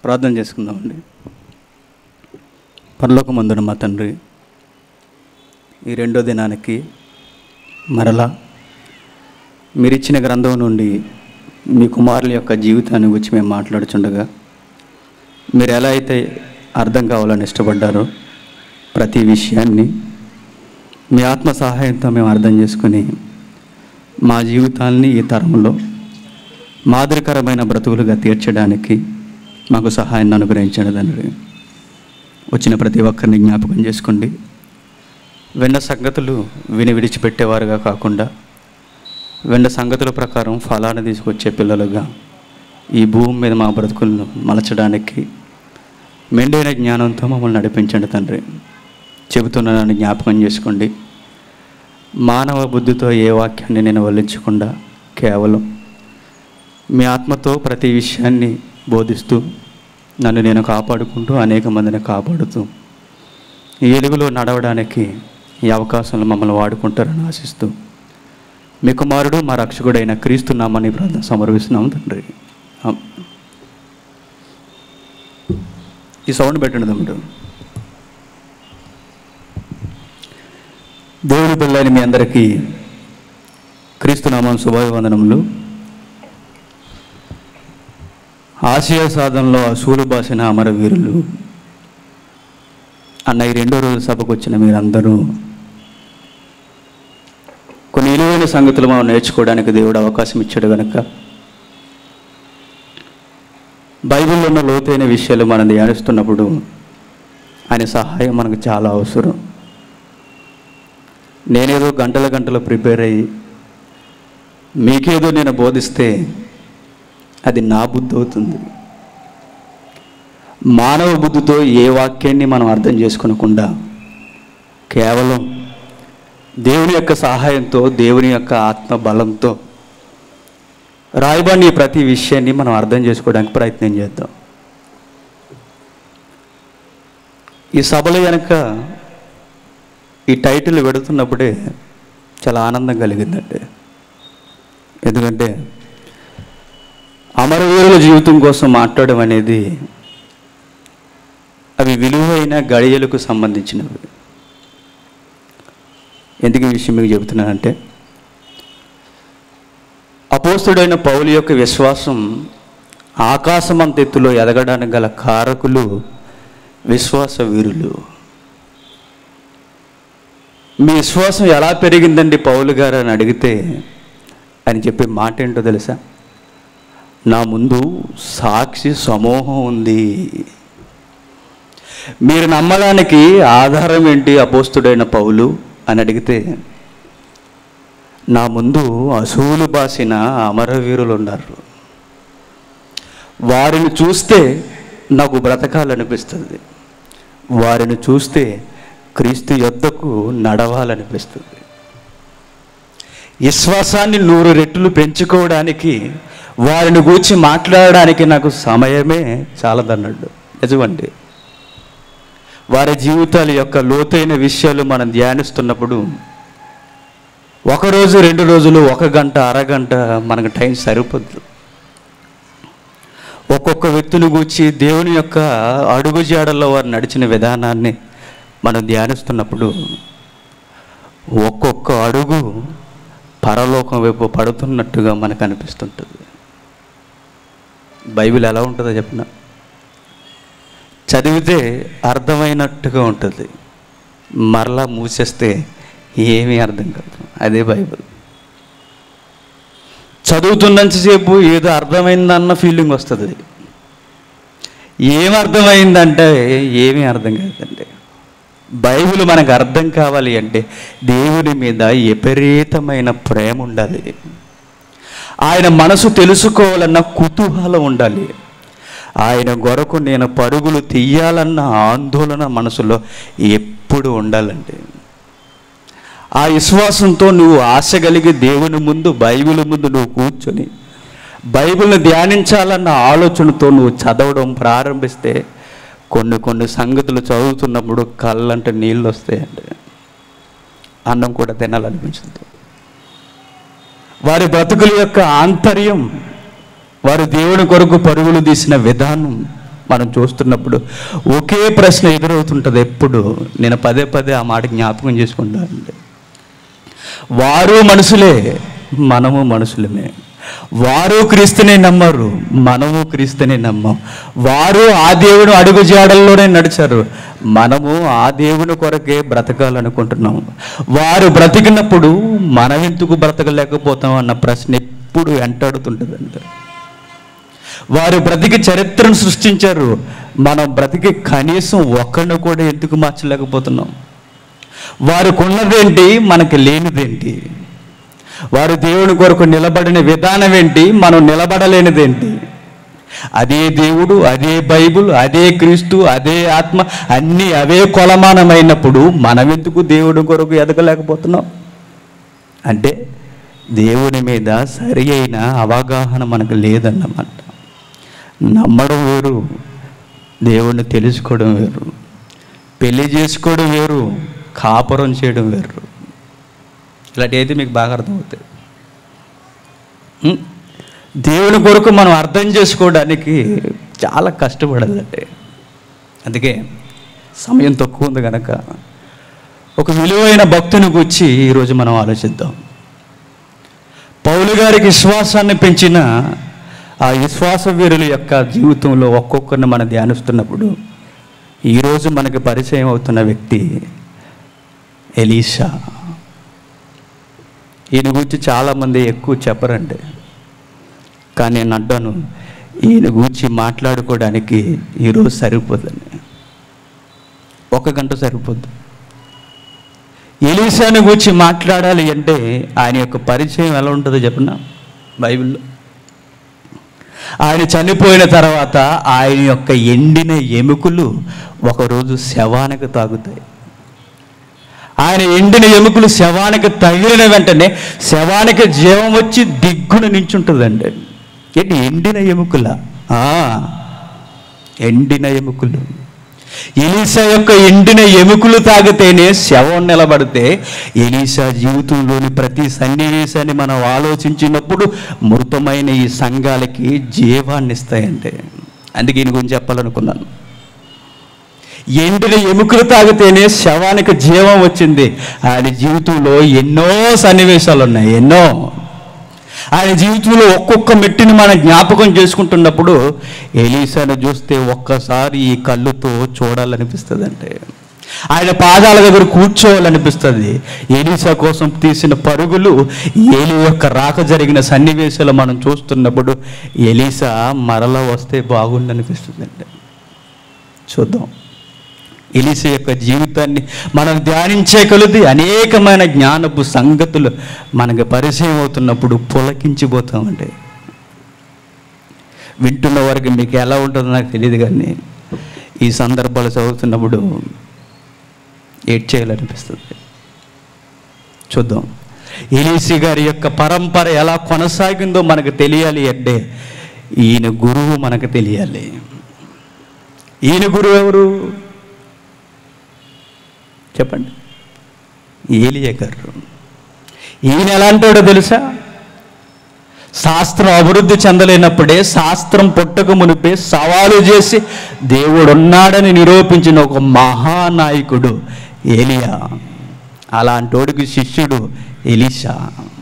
ప్రార్థన చేసుకుందామండి పరలోకమందున మా తండ్రి ఈ రెండో దినానికి మరలా మీరిచ్చిన గ్రంథం నుండి మీ కుమారుల యొక్క జీవితాన్ని గురించి మేము మాట్లాడుచుండగా మీరు ఎలా అయితే అర్థం కావాలని ఇష్టపడ్డారో ప్రతి విషయాన్ని మీ ఆత్మ సహాయంతో మేము అర్థం చేసుకుని మా జీవితాల్ని ఈ తరంలో మాదిరికరమైన బ్రతుకులుగా తీర్చడానికి మాకు సహాయాన్ని అనుగ్రహించండి తండ్రి వచ్చిన ప్రతి ఒక్కరిని జ్ఞాపకం చేసుకోండి విన్న సంగతులు విని విడిచిపెట్టేవారుగా కాకుండా విన్న సంగతుల ప్రకారం ఫలాన్ని తీసుకొచ్చే పిల్లలుగా ఈ భూమి మీద మా బ్రతుకులను మలచడానికి మెండైన జ్ఞానంతో మమ్మల్ని నడిపించండి తండ్రి చెబుతున్నానని జ్ఞాపకం చేసుకోండి మానవ బుద్ధితో ఏ వాక్యాన్ని నేను వల్లించకుండా కేవలం మీ ఆత్మతో ప్రతి విషయాన్ని బోధిస్తూ నన్ను నేను కాపాడుకుంటూ అనేక మందిని కాపాడుతూ ఈ ఎలుగులో నడవడానికి ఈ అవకాశంలో మమ్మల్ని వాడుకుంటారని ఆశిస్తూ మీ కుమారుడు మా రక్షకుడైన క్రీస్తు నామని ప్రార్థన సమర్పిస్తున్నాం తండ్రి ఆమ్. ఈ సౌండ్ పెట్టండి తమ్ముడు దేవుని పిల్లని మీ అందరికీ క్రీస్తు నామం శుభాభివందనములు ఆసియా సాధనలో అసూలు బాసిన అమరవీరులు అన్న ఈ రెండో రోజు సభకు వచ్చిన మీరందరూ కొన్ని విలువైన సంగతులు మనం నేర్చుకోవడానికి దేవుడు అవకాశం ఇచ్చాడు కనుక బైబిల్లో ఉన్న లోతైన విషయాలు మనం ధ్యానిస్తున్నప్పుడు ఆయన సహాయం మనకు చాలా అవసరం నేనేదో గంటల గంటలు ప్రిపేర్ అయ్యి మీకేదో నేను బోధిస్తే అది నా బుద్ధి అవుతుంది మానవ బుద్ధితో ఏ వాక్యాన్ని మనం అర్థం చేసుకోనకుండా కేవలం దేవుని యొక్క సహాయంతో దేవుని యొక్క ఆత్మ బలంతో రాయబడిన ఈ ప్రతి విషయాన్ని మనం అర్థం చేసుకోవడానికి ప్రయత్నం చేద్దాం ఈ సభలో కనుక ఈ టైటిల్ పెడుతున్నప్పుడే చాలా ఆనందం కలిగిందండి ఎందుకంటే అమరవీరుల జీవితం కోసం మాట్లాడడం అనేది అవి విలువైన గడియలకు సంబంధించినవి ఎందుకు ఈ విషయం మీకు చెబుతున్నానంటే అపోస్తుడైన పౌలు యొక్క విశ్వాసం ఆకాశమంతెత్తులో ఎదగడానికి గల కారకులు విశ్వాస వీరులు మీ విశ్వాసం ఎలా పెరిగిందండి పౌలు గారు అని అడిగితే అని చెప్పే మాట ఏంటో తెలుసా నా ముందు సాక్షి సమూహం ఉంది మీరు నమ్మడానికి ఆధారం ఏంటి అపోస్తుడైన పౌలు అని అడిగితే నా ముందు అసూలు బాసిన అమరవీరులు ఉన్నారు వారిని చూస్తే నాకు బ్రతకాలనిపిస్తుంది వారిని చూస్తే క్రీస్తు యొద్దకు నడవాలనిపిస్తుంది విశ్వాసాన్ని నూరు రెట్లు పెంచుకోవడానికి వారిని గూర్చి మాట్లాడడానికి నాకు సమయమే చాలదన్నాడు నిజమండి వారి జీవితాల యొక్క లోతైన విషయాలు మనం ధ్యానిస్తున్నప్పుడు ఒక రోజు రెండు రోజులు ఒక గంట అరగంట మనకు టైం సరిపోద్దు ఒక్కొక్క వ్యక్తిని గూర్చి దేవుని యొక్క అడుగు జాడల్లో వారు నడిచిన విధానాన్ని మనం ధ్యానిస్తున్నప్పుడు ఒక్కొక్క అడుగు పరలోకం వైపు పడుతున్నట్టుగా మనకు అనిపిస్తుంటుంది బైబిల్ ఎలా ఉంటుందో చెప్పిన చదివితే అర్థమైనట్టుగా ఉంటుంది మరలా మూసేస్తే ఏమీ అర్థం కాదు అదే బైబిల్ చదువుతున్నంతసేపు ఏదో అర్థమైందన్న ఫీలింగ్ వస్తుంది ఏం అర్థమైందంటే ఏమీ అర్థం కాదండి బైబిల్ మనకు అర్థం కావాలి అంటే దేవుని మీద విపరీతమైన ప్రేమ ఉండాలి ఆయన మనసు తెలుసుకోవాలన్న కుతూహలం ఉండాలి ఆయన కొరకు నేను పరుగులు తీయాలన్న ఆందోళన మనసులో ఎప్పుడు ఉండాలండి ఆ విశ్వాసంతో నువ్వు ఆశ కలిగి దేవుని ముందు బైబిల్ ముందు నువ్వు కూర్చొని బైబిల్ని ధ్యానించాలన్న ఆలోచనతో నువ్వు చదవడం ప్రారంభిస్తే కొన్ని కొన్ని సంగతులు చదువుతున్నప్పుడు కళ్ళంటే నీళ్ళు వస్తాయండి అన్నం కూడా తినాలనిపించింది వారి బ్రతుకుల యొక్క ఆంతర్యం వారు దేవుని కొరకు పరుగులు తీసిన విధానం మనం చూస్తున్నప్పుడు ఒకే ప్రశ్న ఎదురవుతుంటుంది ఎప్పుడు నేను పదే పదే ఆ మాట జ్ఞాపకం చేసుకుంటానండి వారు మనుషులే మనము మనుషులమే వారు క్రీస్తునే నమ్మరు మనము క్రీస్తునే నమ్మం వారు ఆ దేవుడు అడుగు జాడల్లోనే నడిచారు మనము ఆ దేవుని కొరకే బ్రతకాలనుకుంటున్నాం వారు బ్రతికినప్పుడు మనం ఎందుకు బ్రతకలేకపోతాం అన్న ప్రశ్న ఎప్పుడు వెంటాడుతుంటుందండి వారు బ్రతికి చరిత్రను సృష్టించారు మనం బ్రతికి కనీసం ఒక్కడిని కూడా ఎందుకు మార్చలేకపోతున్నాం వారికి ఉన్నదేంటి మనకి లేనిదేంటి వారు దేవుని కొరకు నిలబడిన విధానం ఏంటి మనం నిలబడలేనిదేంటి అదే దేవుడు అదే బైబుల్ అదే క్రీస్తు అదే ఆత్మ అన్నీ అవే కొలమానమైనప్పుడు మనం ఎందుకు దేవుడి కొరకు ఎదగలేకపోతున్నాం అంటే దేవుని మీద సరి అయిన అవగాహన మనకు లేదన్నమాట నమ్మడం వేరు దేవుణ్ణి తెలుసుకోవడం వేరు పెళ్లి చేసుకోవడం వేరు కాపురం చేయడం వేరు ఇలాంటి అయితే మీకు బాగా అర్థమవుతాయి ఉం? దేవుని కొరకు మనం అర్థం చేసుకోవడానికి చాలా కష్టపడదండి అందుకే సమయం తక్కువ ఉంది కనుక ఒక విలువైన భక్తుని గురించి ఈరోజు మనం ఆలోచిద్దాం పౌలు గారికి విశ్వాసాన్ని పెంచిన ఆ విశ్వాస వీరుల యొక్క జీవితంలో ఒక్కొక్కరిని మనం ధ్యానిస్తున్నప్పుడు ఈరోజు మనకి పరిచయం అవుతున్న వ్యక్తి ఎలీషా ఈయన గురించి చాలామంది ఎక్కువ చెప్పరండి కానీ నేను అంటాను ఈయన గురించి మాట్లాడుకోవడానికి ఈరోజు సరిపోదండి ఒక గంట సరిపోద్ది ఎలీసాను గురించి మాట్లాడాలి అంటే ఆయన యొక్క పరిచయం ఎలా ఉంటుందో చెప్పిన బైబిల్లో ఆయన చనిపోయిన తర్వాత ఆయన యొక్క ఎండిన ఎముకలు ఒకరోజు శవానికి తాగుతాయి ఆయన ఎండిన ఎముకలు శవానికి తగిలిన వెంటనే శవానికి జీవం వచ్చి దిగ్గున నించుంటుందండి ఏంటి ఎండిన ఎముకల ఆ, ఎండిన ఎముకలు ఎలీసా యొక్క ఎండిన ఎముకలు తాగితేనే శవం నిలబడితే ఎలీసా జీవితంలోని ప్రతి సన్నివేశాన్ని మనం ఆలోచించినప్పుడు మృతమైన ఈ సంఘాలకి జీవాన్ని ఇస్తాయండి అందుకే ఈయన గురించి చెప్పాలనుకున్నాను ఎండిన ఎముకలు తాగితేనే శవానికి జీవం వచ్చింది ఆయన జీవితంలో ఎన్నో సన్నివేశాలు ఉన్నాయి ఎన్నో ఆయన జీవితంలో ఒక్కొక్క మెట్టిని మనం జ్ఞాపకం చేసుకుంటున్నప్పుడు ఎలీసాను చూస్తే ఒక్కసారి ఈ కళ్ళుతో చూడాలనిపిస్తుంది అంటే ఆయన పాదాల దగ్గర కూర్చోవాలనిపిస్తుంది ఎలీసా కోసం తీసిన పరుగులు ఏలి యొక్క రాక జరిగిన సన్నివేశాలు మనం చూస్తున్నప్పుడు ఎలీసా మరల వస్తే బాగుండనిపిస్తుంది అండి చూద్దాం ఎలిస యొక్క జీవితాన్ని మనం ధ్యానించే కొలది అనేకమైన జ్ఞానపు సంగతులు మనకు పరిచయం అవుతున్నప్పుడు పులకించిపోతామండి వింటున్న వారికి మీకు ఎలా ఉంటుందో నాకు తెలియదు కానీ ఈ సందర్భాలు చదువుతున్నప్పుడు ఏడ్ చేయాలనిపిస్తుంది చూద్దాం ఎలీసి గారి యొక్క పరంపర ఎలా కొనసాగిందో మనకు తెలియాలి అంటే ఈయన గురువు మనకు తెలియాలి ఈయన గురువు ఎవరు చెప్పండి ఏలియా గారు ఈయన ఎలాంటోడో తెలుసా శాస్త్రం అభివృద్ధి చెందలేనప్పుడే శాస్త్రం పుట్టక మునిపే సవాలు చేసి దేవుడు ఉన్నాడని నిరూపించిన ఒక మహానాయకుడు ఏలియా అలాంటోడికి శిష్యుడు ఎలీషా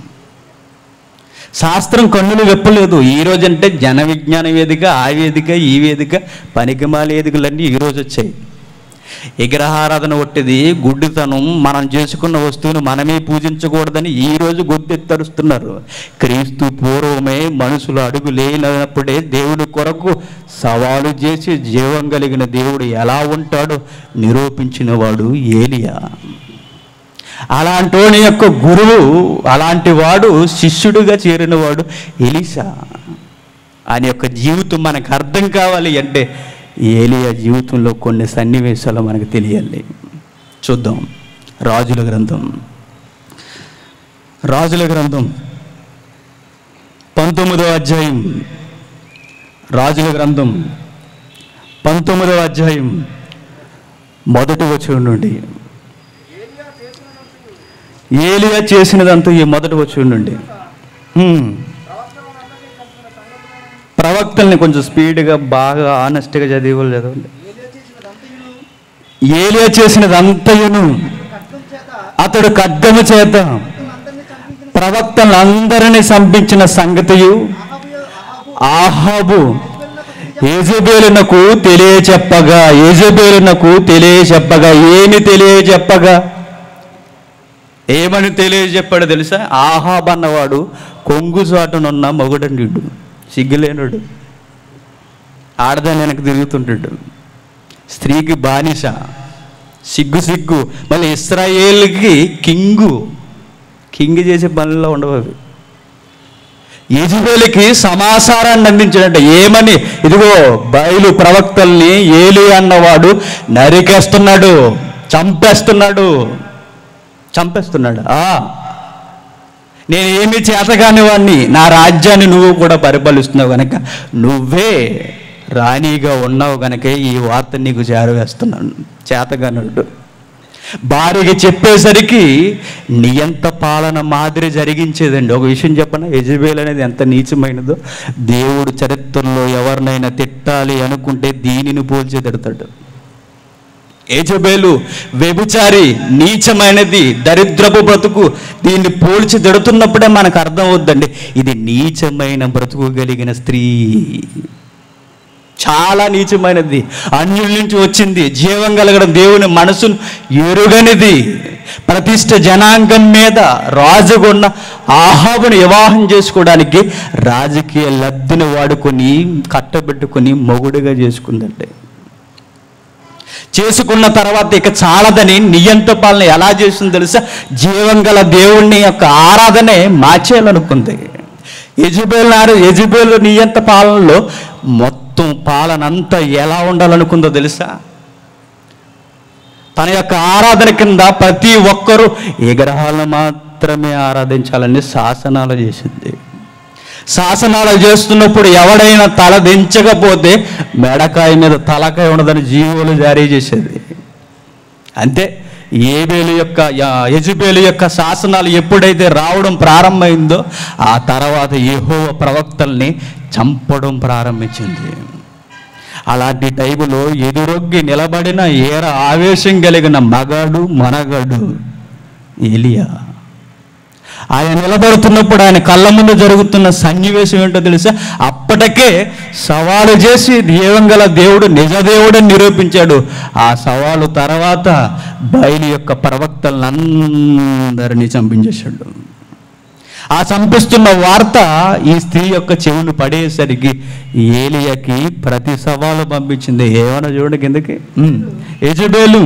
శాస్త్రం కన్నులు వెప్పలేదు ఈ రోజంటే జన విజ్ఞాన వేదిక ఆ వేదిక ఈ వేదిక పనికిమాల వేదికలన్నీ ఈరోజు వచ్చాయి విగ్రహారాధన ఒట్టిది గుడ్డితనం మనం చేసుకున్న వస్తువును మనమే పూజించకూడదని ఈ రోజు గొద్దెత్తరుస్తున్నారు క్రీస్తు పూర్వమే మనుషులు అడుగు లేనప్పుడే దేవుడి కొరకు సవాలు చేసి జీవం కలిగిన దేవుడు ఎలా ఉంటాడో నిరూపించిన వాడు ఏలియా అలాంటోని యొక్క గురువు అలాంటి వాడు శిష్యుడిగా చేరినవాడు ఎలీషా ఆయన యొక్క జీవితం మనకు అర్థం కావాలి అంటే ఏలియా జీవితంలో కొన్ని సన్నివేశాలు మనకు తెలియాలి చూద్దాం రాజుల గ్రంథం రాజుల గ్రంథం పంతొమ్మిదవ అధ్యాయం రాజుల గ్రంథం పంతొమ్మిదవ అధ్యాయం మొదటి వచ్చిన నుండి ఏలియా చేసినదంతా ఈ మొదటి వచ్చి నుండి హ్మ్. ప్రవక్తల్ని కొంచెం స్పీడ్గా బాగా ఆనెస్ట్గా చదివి చదవండి ఏలియా చేసినదంతయును అతడు ఖడ్గము చేత ప్రవక్తలందరినీ సంపించిన సంగతియు ఆహాబు ఏజబేలునకు తెలియచెప్పగా ఏజబేలునకు తెలియచెప్పగా ఏమి తెలియచెప్పగా ఏమని తెలియజెప్పాడు తెలుసా ఆహాబ్ అన్నవాడు కొంగు చాటునున్న మొగుడండిడు సిగ్గులేనుడు ఆడదాని వెనక్కి తిరుగుతుంటాడు స్త్రీకి బానిస సిగ్గు సిగ్గు మళ్ళీ ఇస్రాయేల్కి కింగు కింగ్ చేసే పనుల్లో ఉండవు అవి యజుబేలికి సమాచారాన్ని అందించాడంట ఏమని ఇదిగో బయలు ప్రవక్తల్ని ఏలి అన్నవాడు నరికేస్తున్నాడు చంపేస్తున్నాడు చంపేస్తున్నాడు ఆ నేను ఏమి చేతగాని వాడిని నా రాజ్యాన్ని నువ్వు కూడా పరిపాలిస్తున్నావు గనక నువ్వే రాణిగా ఉన్నావు గనకే ఈ వార్త నీకు చేరవేస్తున్నాను చేతగానుడు భార్యకి చెప్పేసరికి నియంత పాలన మాదిరి జరిగించేదండి ఒక విషయం చెప్పన యజబేల్ అనేది ఎంత నీచమైనదో దేవుడు చరిత్రలో ఎవరినైనా తిట్టాలి అనుకుంటే దీనిని పోల్చి తిడతాడు ఏజబేలు వ్యభిచారి నీచమైనది దరిద్రపు బ్రతుకు దీన్ని పోల్చి తిడుతున్నప్పుడే మనకు అర్థం అవుద్దండి ఇది నీచమైన బ్రతుకు కలిగిన స్త్రీ చాలా నీచమైనది అన్యుల నుంచి వచ్చింది జీవం కలగడం దేవుని మనసును ఎరుగనిది ప్రతిష్ట జనాంగం మీద రాజుగున్న ఆహాబును వివాహం చేసుకోవడానికి రాజకీయ లబ్ధిని వాడుకొని కట్టబెట్టుకొని మొగుడుగా చేసుకుందండి చేసుకున్న తర్వాత ఇక చాలదని నియంత పాలన ఎలా చేసిందో తెలుసా జీవం గల దేవుణ్ణి యొక్క ఆరాధనే మార్చేయాలనుకుంది యజుబేల్ నారు యజుబేలు నియంత పాలనలో మొత్తం పాలన అంతా ఎలా ఉండాలనుకుందో తెలుసా తన యొక్క ఆరాధన కింద ప్రతి ఒక్కరూ విగ్రహాలను మాత్రమే ఆరాధించాలని శాసనాలు చేసింది శాసనాలు చేస్తున్నప్పుడు ఎవడైనా తల దించకపోతే మెడకాయ మీద తలకాయ ఉండదని జీవులు జారీ చేసేది అంతే ఏబేలు యొక్క యా- యజుబేలు యొక్క శాసనాలు ఎప్పుడైతే రావడం ప్రారంభమైందో ఆ తర్వాత యెహోవ ప్రవక్తల్ని చంపడం ప్రారంభించింది అలాంటి టైపులో ఎదురొగ్గి నిలబడిన ఏర ఆవేశం కలిగిన మగాడు మనగాడు ఏలియా ఆయన నిలబడుతున్నప్పుడు ఆయన కళ్ళ ముందు జరుగుతున్న సన్నివేశం ఏంటో తెలుసా అప్పటికే సవాలు చేసి దేవంగల దేవుడు నిజదేవుడని నిరూపించాడు ఆ సవాలు తర్వాత బయలు యొక్క ప్రవక్తలందరినీ చంపించేశాడు ఆ చంపిస్తున్న వార్త ఈ స్త్రీ యొక్క చెవును పడేసరికి ఏలియాకి ప్రతి సవాలు పంపించింది ఏమన్నా చూడండి కిందకి ఉమ్. యజబేలు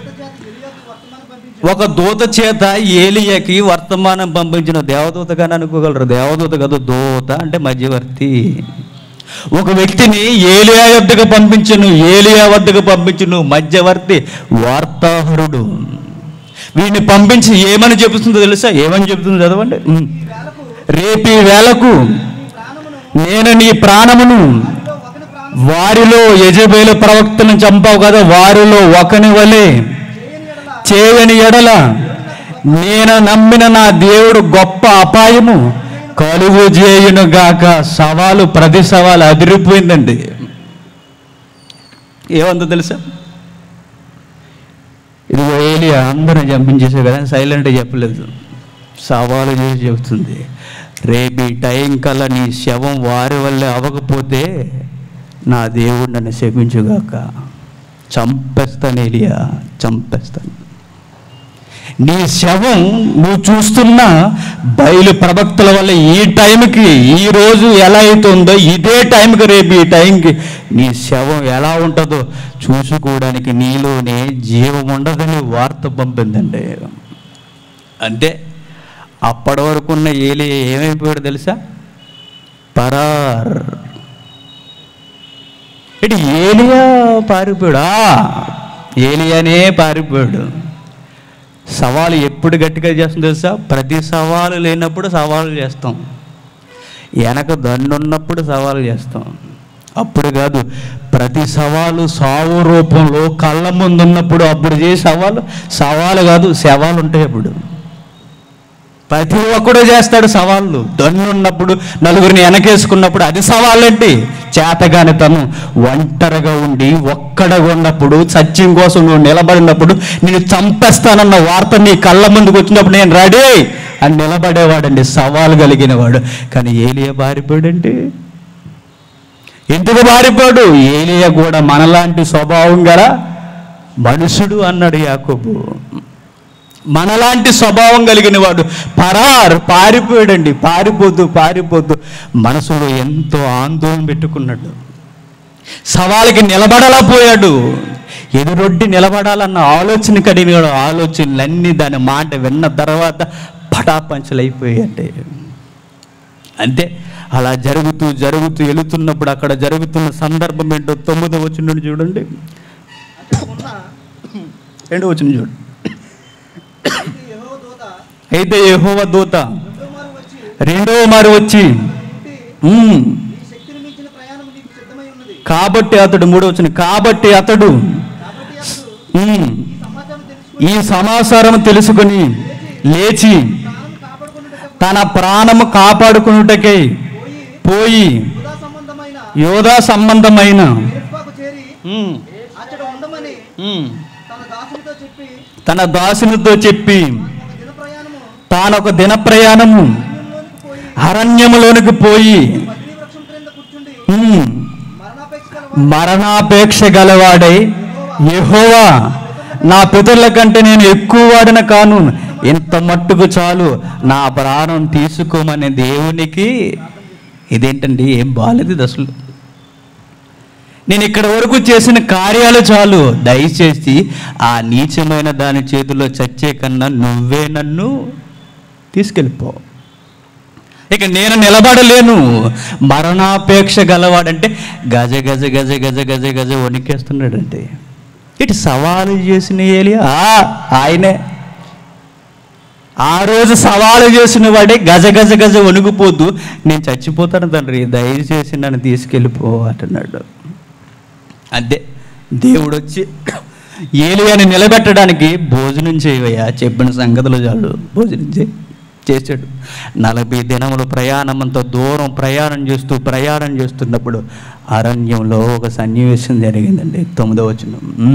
ఒక దూత చేత ఏలియాకి వర్తమానం పంపించిన దేవదూతగానే అనుకోగలరు దేవదూత కాదు దూత అంటే మధ్యవర్తి ఒక వ్యక్తిని ఏలియా వద్దకు పంపించును ఏలియా వద్దకు పంపించును మధ్యవర్తి వార్తాహరుడు వీడిని పంపించి ఏమని చెబుతుందో తెలుసా ఏమని చెబుతుందో చదవండి ఉమ్. రేపీ వేళకు నేను నీ ప్రాణమును వారిలో యజబేలు ప్రవక్తను చంపావు కదా వారిలో ఒకని వలె చేయని ఎడల నేను నమ్మిన నా దేవుడు గొప్ప అపాయము కలుగు చేయును గాక సవాలు ప్రతి సవాలు అదిరిపోయిందండి ఏమందో తెలుసా ఇదిగో ఏలియా అందరం చంపించేసే కదా సైలెంట్గా చెప్పలేదు సవాలు చేసి చెబుతుంది రేపు ఈ టైం కల్లా నీ శవం వారి వల్లే అవ్వకపోతే నా దేవుడు నన్ను శపించుగాక చంపేస్తాను ఏలియా చంపేస్తాను నీ శవం నువ్వు చూస్తున్న బయలు ప్రవక్తల వల్ల ఈ టైంకి ఈ రోజు ఎలా అవుతుందో ఇదే టైంకి రేపు ఈ టైంకి నీ శవం ఎలా ఉంటుందో చూసుకోవడానికి నీలోనే జీవం ఉండదని వార్త పంపిందండి అంటే అప్పటి వరకు ఉన్న ఏలి ఏమైపోయాడు తెలుసా పరార్ ఇటు ఏలియా పారిపోయాడా ఏలియానే పారిపోయాడు సవాలు ఎప్పుడు గట్టిగా చేస్తుంది తెలుసా ప్రతి సవాలు లేనప్పుడు సవాలు చేస్తాం వెనక దండున్నప్పుడు సవాలు చేస్తాం అప్పుడు కాదు ప్రతి సవాలు సావు రూపంలో కళ్ళ ముందు ఉన్నప్పుడు అప్పుడు చేసే సవాలు సవాలు కాదు శవాలు ఉంటాయి అప్పుడు ప్రతి ఒక్కడు చేస్తాడు సవాళ్ళు దన్ను ఉన్నప్పుడు నలుగురిని వెనకేసుకున్నప్పుడు అది సవాళ్ళండి చేతగానితనం ఒంటరిగా ఉండి ఒక్కడగా ఉన్నప్పుడు సత్యం కోసం నువ్వు నిలబడినప్పుడు నేను చంపేస్తానన్న వార్త నీ కళ్ళ ముందుకు వచ్చినప్పుడు నేను రెడీ అని నిలబడేవాడండి సవాలు కలిగిన వాడు కానీ ఏలియా బారిపోయాడండి ఎందుకు బారిపోడు ఏలియా కూడా మనలాంటి స్వభావం గల మనుషుడు అన్నాడు యాకోబు మనలాంటి స్వభావం కలిగిన వాడు పరార్ పారిపోయాడండి పారిపోతూ పారిపోతూ మనసులో ఎంతో ఆందోళన పెట్టుకున్నాడు సవాలుకి నిలబడలేకపోయాడు ఎదురొడ్డి నిలబడాలన్న ఆలోచన కలిగిన ఆలోచనలన్నీ దాని మాట విన్న తర్వాత పటాపంచలైపోయాయండి అంతే అలా జరుగుతూ జరుగుతూ వెళుతున్నప్పుడు అక్కడ జరుగుతున్న సందర్భం ఏంటో తొమ్మిదో వచ్చిన చూడండి రెండో వచ్చిన చూడండి యెహోవా దూత అయితే యెహోవ దూత రెండోమారు వచ్చి రెండో మారు వచ్చి పుట్టి "ఉమ్, ఈ శక్తిని మించిన ప్రయాణం నీకు సిద్ధమై ఉన్నది కాబట్టి అతడు మూడో వచ్చిన కాబట్టి అతడు కాబట్టి అతడు "ఉమ్, ఈ సమాచారం తెలుసుకుని ఈ సమాచారం తెలుసుకుని లేచి ప్రాణం కాపాడుకున్నట్టు తన ప్రాణము కాపాడుకున్నటకై పోయి పోయి యూదా సంబంధమైన యోధా సంబంధమైన ఎరుపాకు చేరి ఉమ్, అచ్చట ఉండమని ఉమ్, తన దాసునితో చెప్పి తన దాసునితో చెప్పి ఒక దిన ప్రయాణము తానొక దిన ప్రయాణము అరణ్యంలోనికి పోయి అరణ్యములోనికి పోయి బద్రీ వృక్షం క్రింద కూర్చుండి ఉమ్, మరణాపేక్ష గలవాడు మరణాపేక్ష గలవాడై యెహోవా నా పితరుల కంటే నేను ఎక్కువ వాడిన కాను ఇంత మట్టుకు చాలు నా ప్రాణం తీసుకోమనే దేవునికి ఇదేంటండి ఏం బాలేదు ఇది అసలు నేను ఇక్కడ వరకు చేసిన కార్యాలు చాలు దయచేసి ఆ నీచమైన దాని చేతిలో చచ్చే కన్నా నువ్వే నన్ను తీసుకెళ్ళిపో ఇక నేను నిలబడలేను మరణాపేక్ష గలవాడంటే గజ గజ గజ గజ గజ గజ వణికేస్తున్నాడంటే ఇటు సవాలు చేసిన ఏలి ఆయనే ఆ రోజు సవాలు చేసిన వాడే గజ గజ గజ వణుకుపోతూ నేను చచ్చిపోతాను తండ్రి దయచేసి నన్ను తీసుకెళ్ళిపో అంటున్నాడు అంతే దేవుడు వచ్చి ఏలియాని నిలబెట్టడానికి భోజనం చేయవయ్యా చెప్పిన సంగతులు చాలు భోజనం చేయి చేశాడు నలభై దినములు ప్రయాణమంతో దూరం ప్రయాణం చేస్తూ ప్రయాణం చేస్తున్నప్పుడు అరణ్యంలో ఒక సన్నివేశం జరిగిందండి తొమ్మిదో వచ్చిన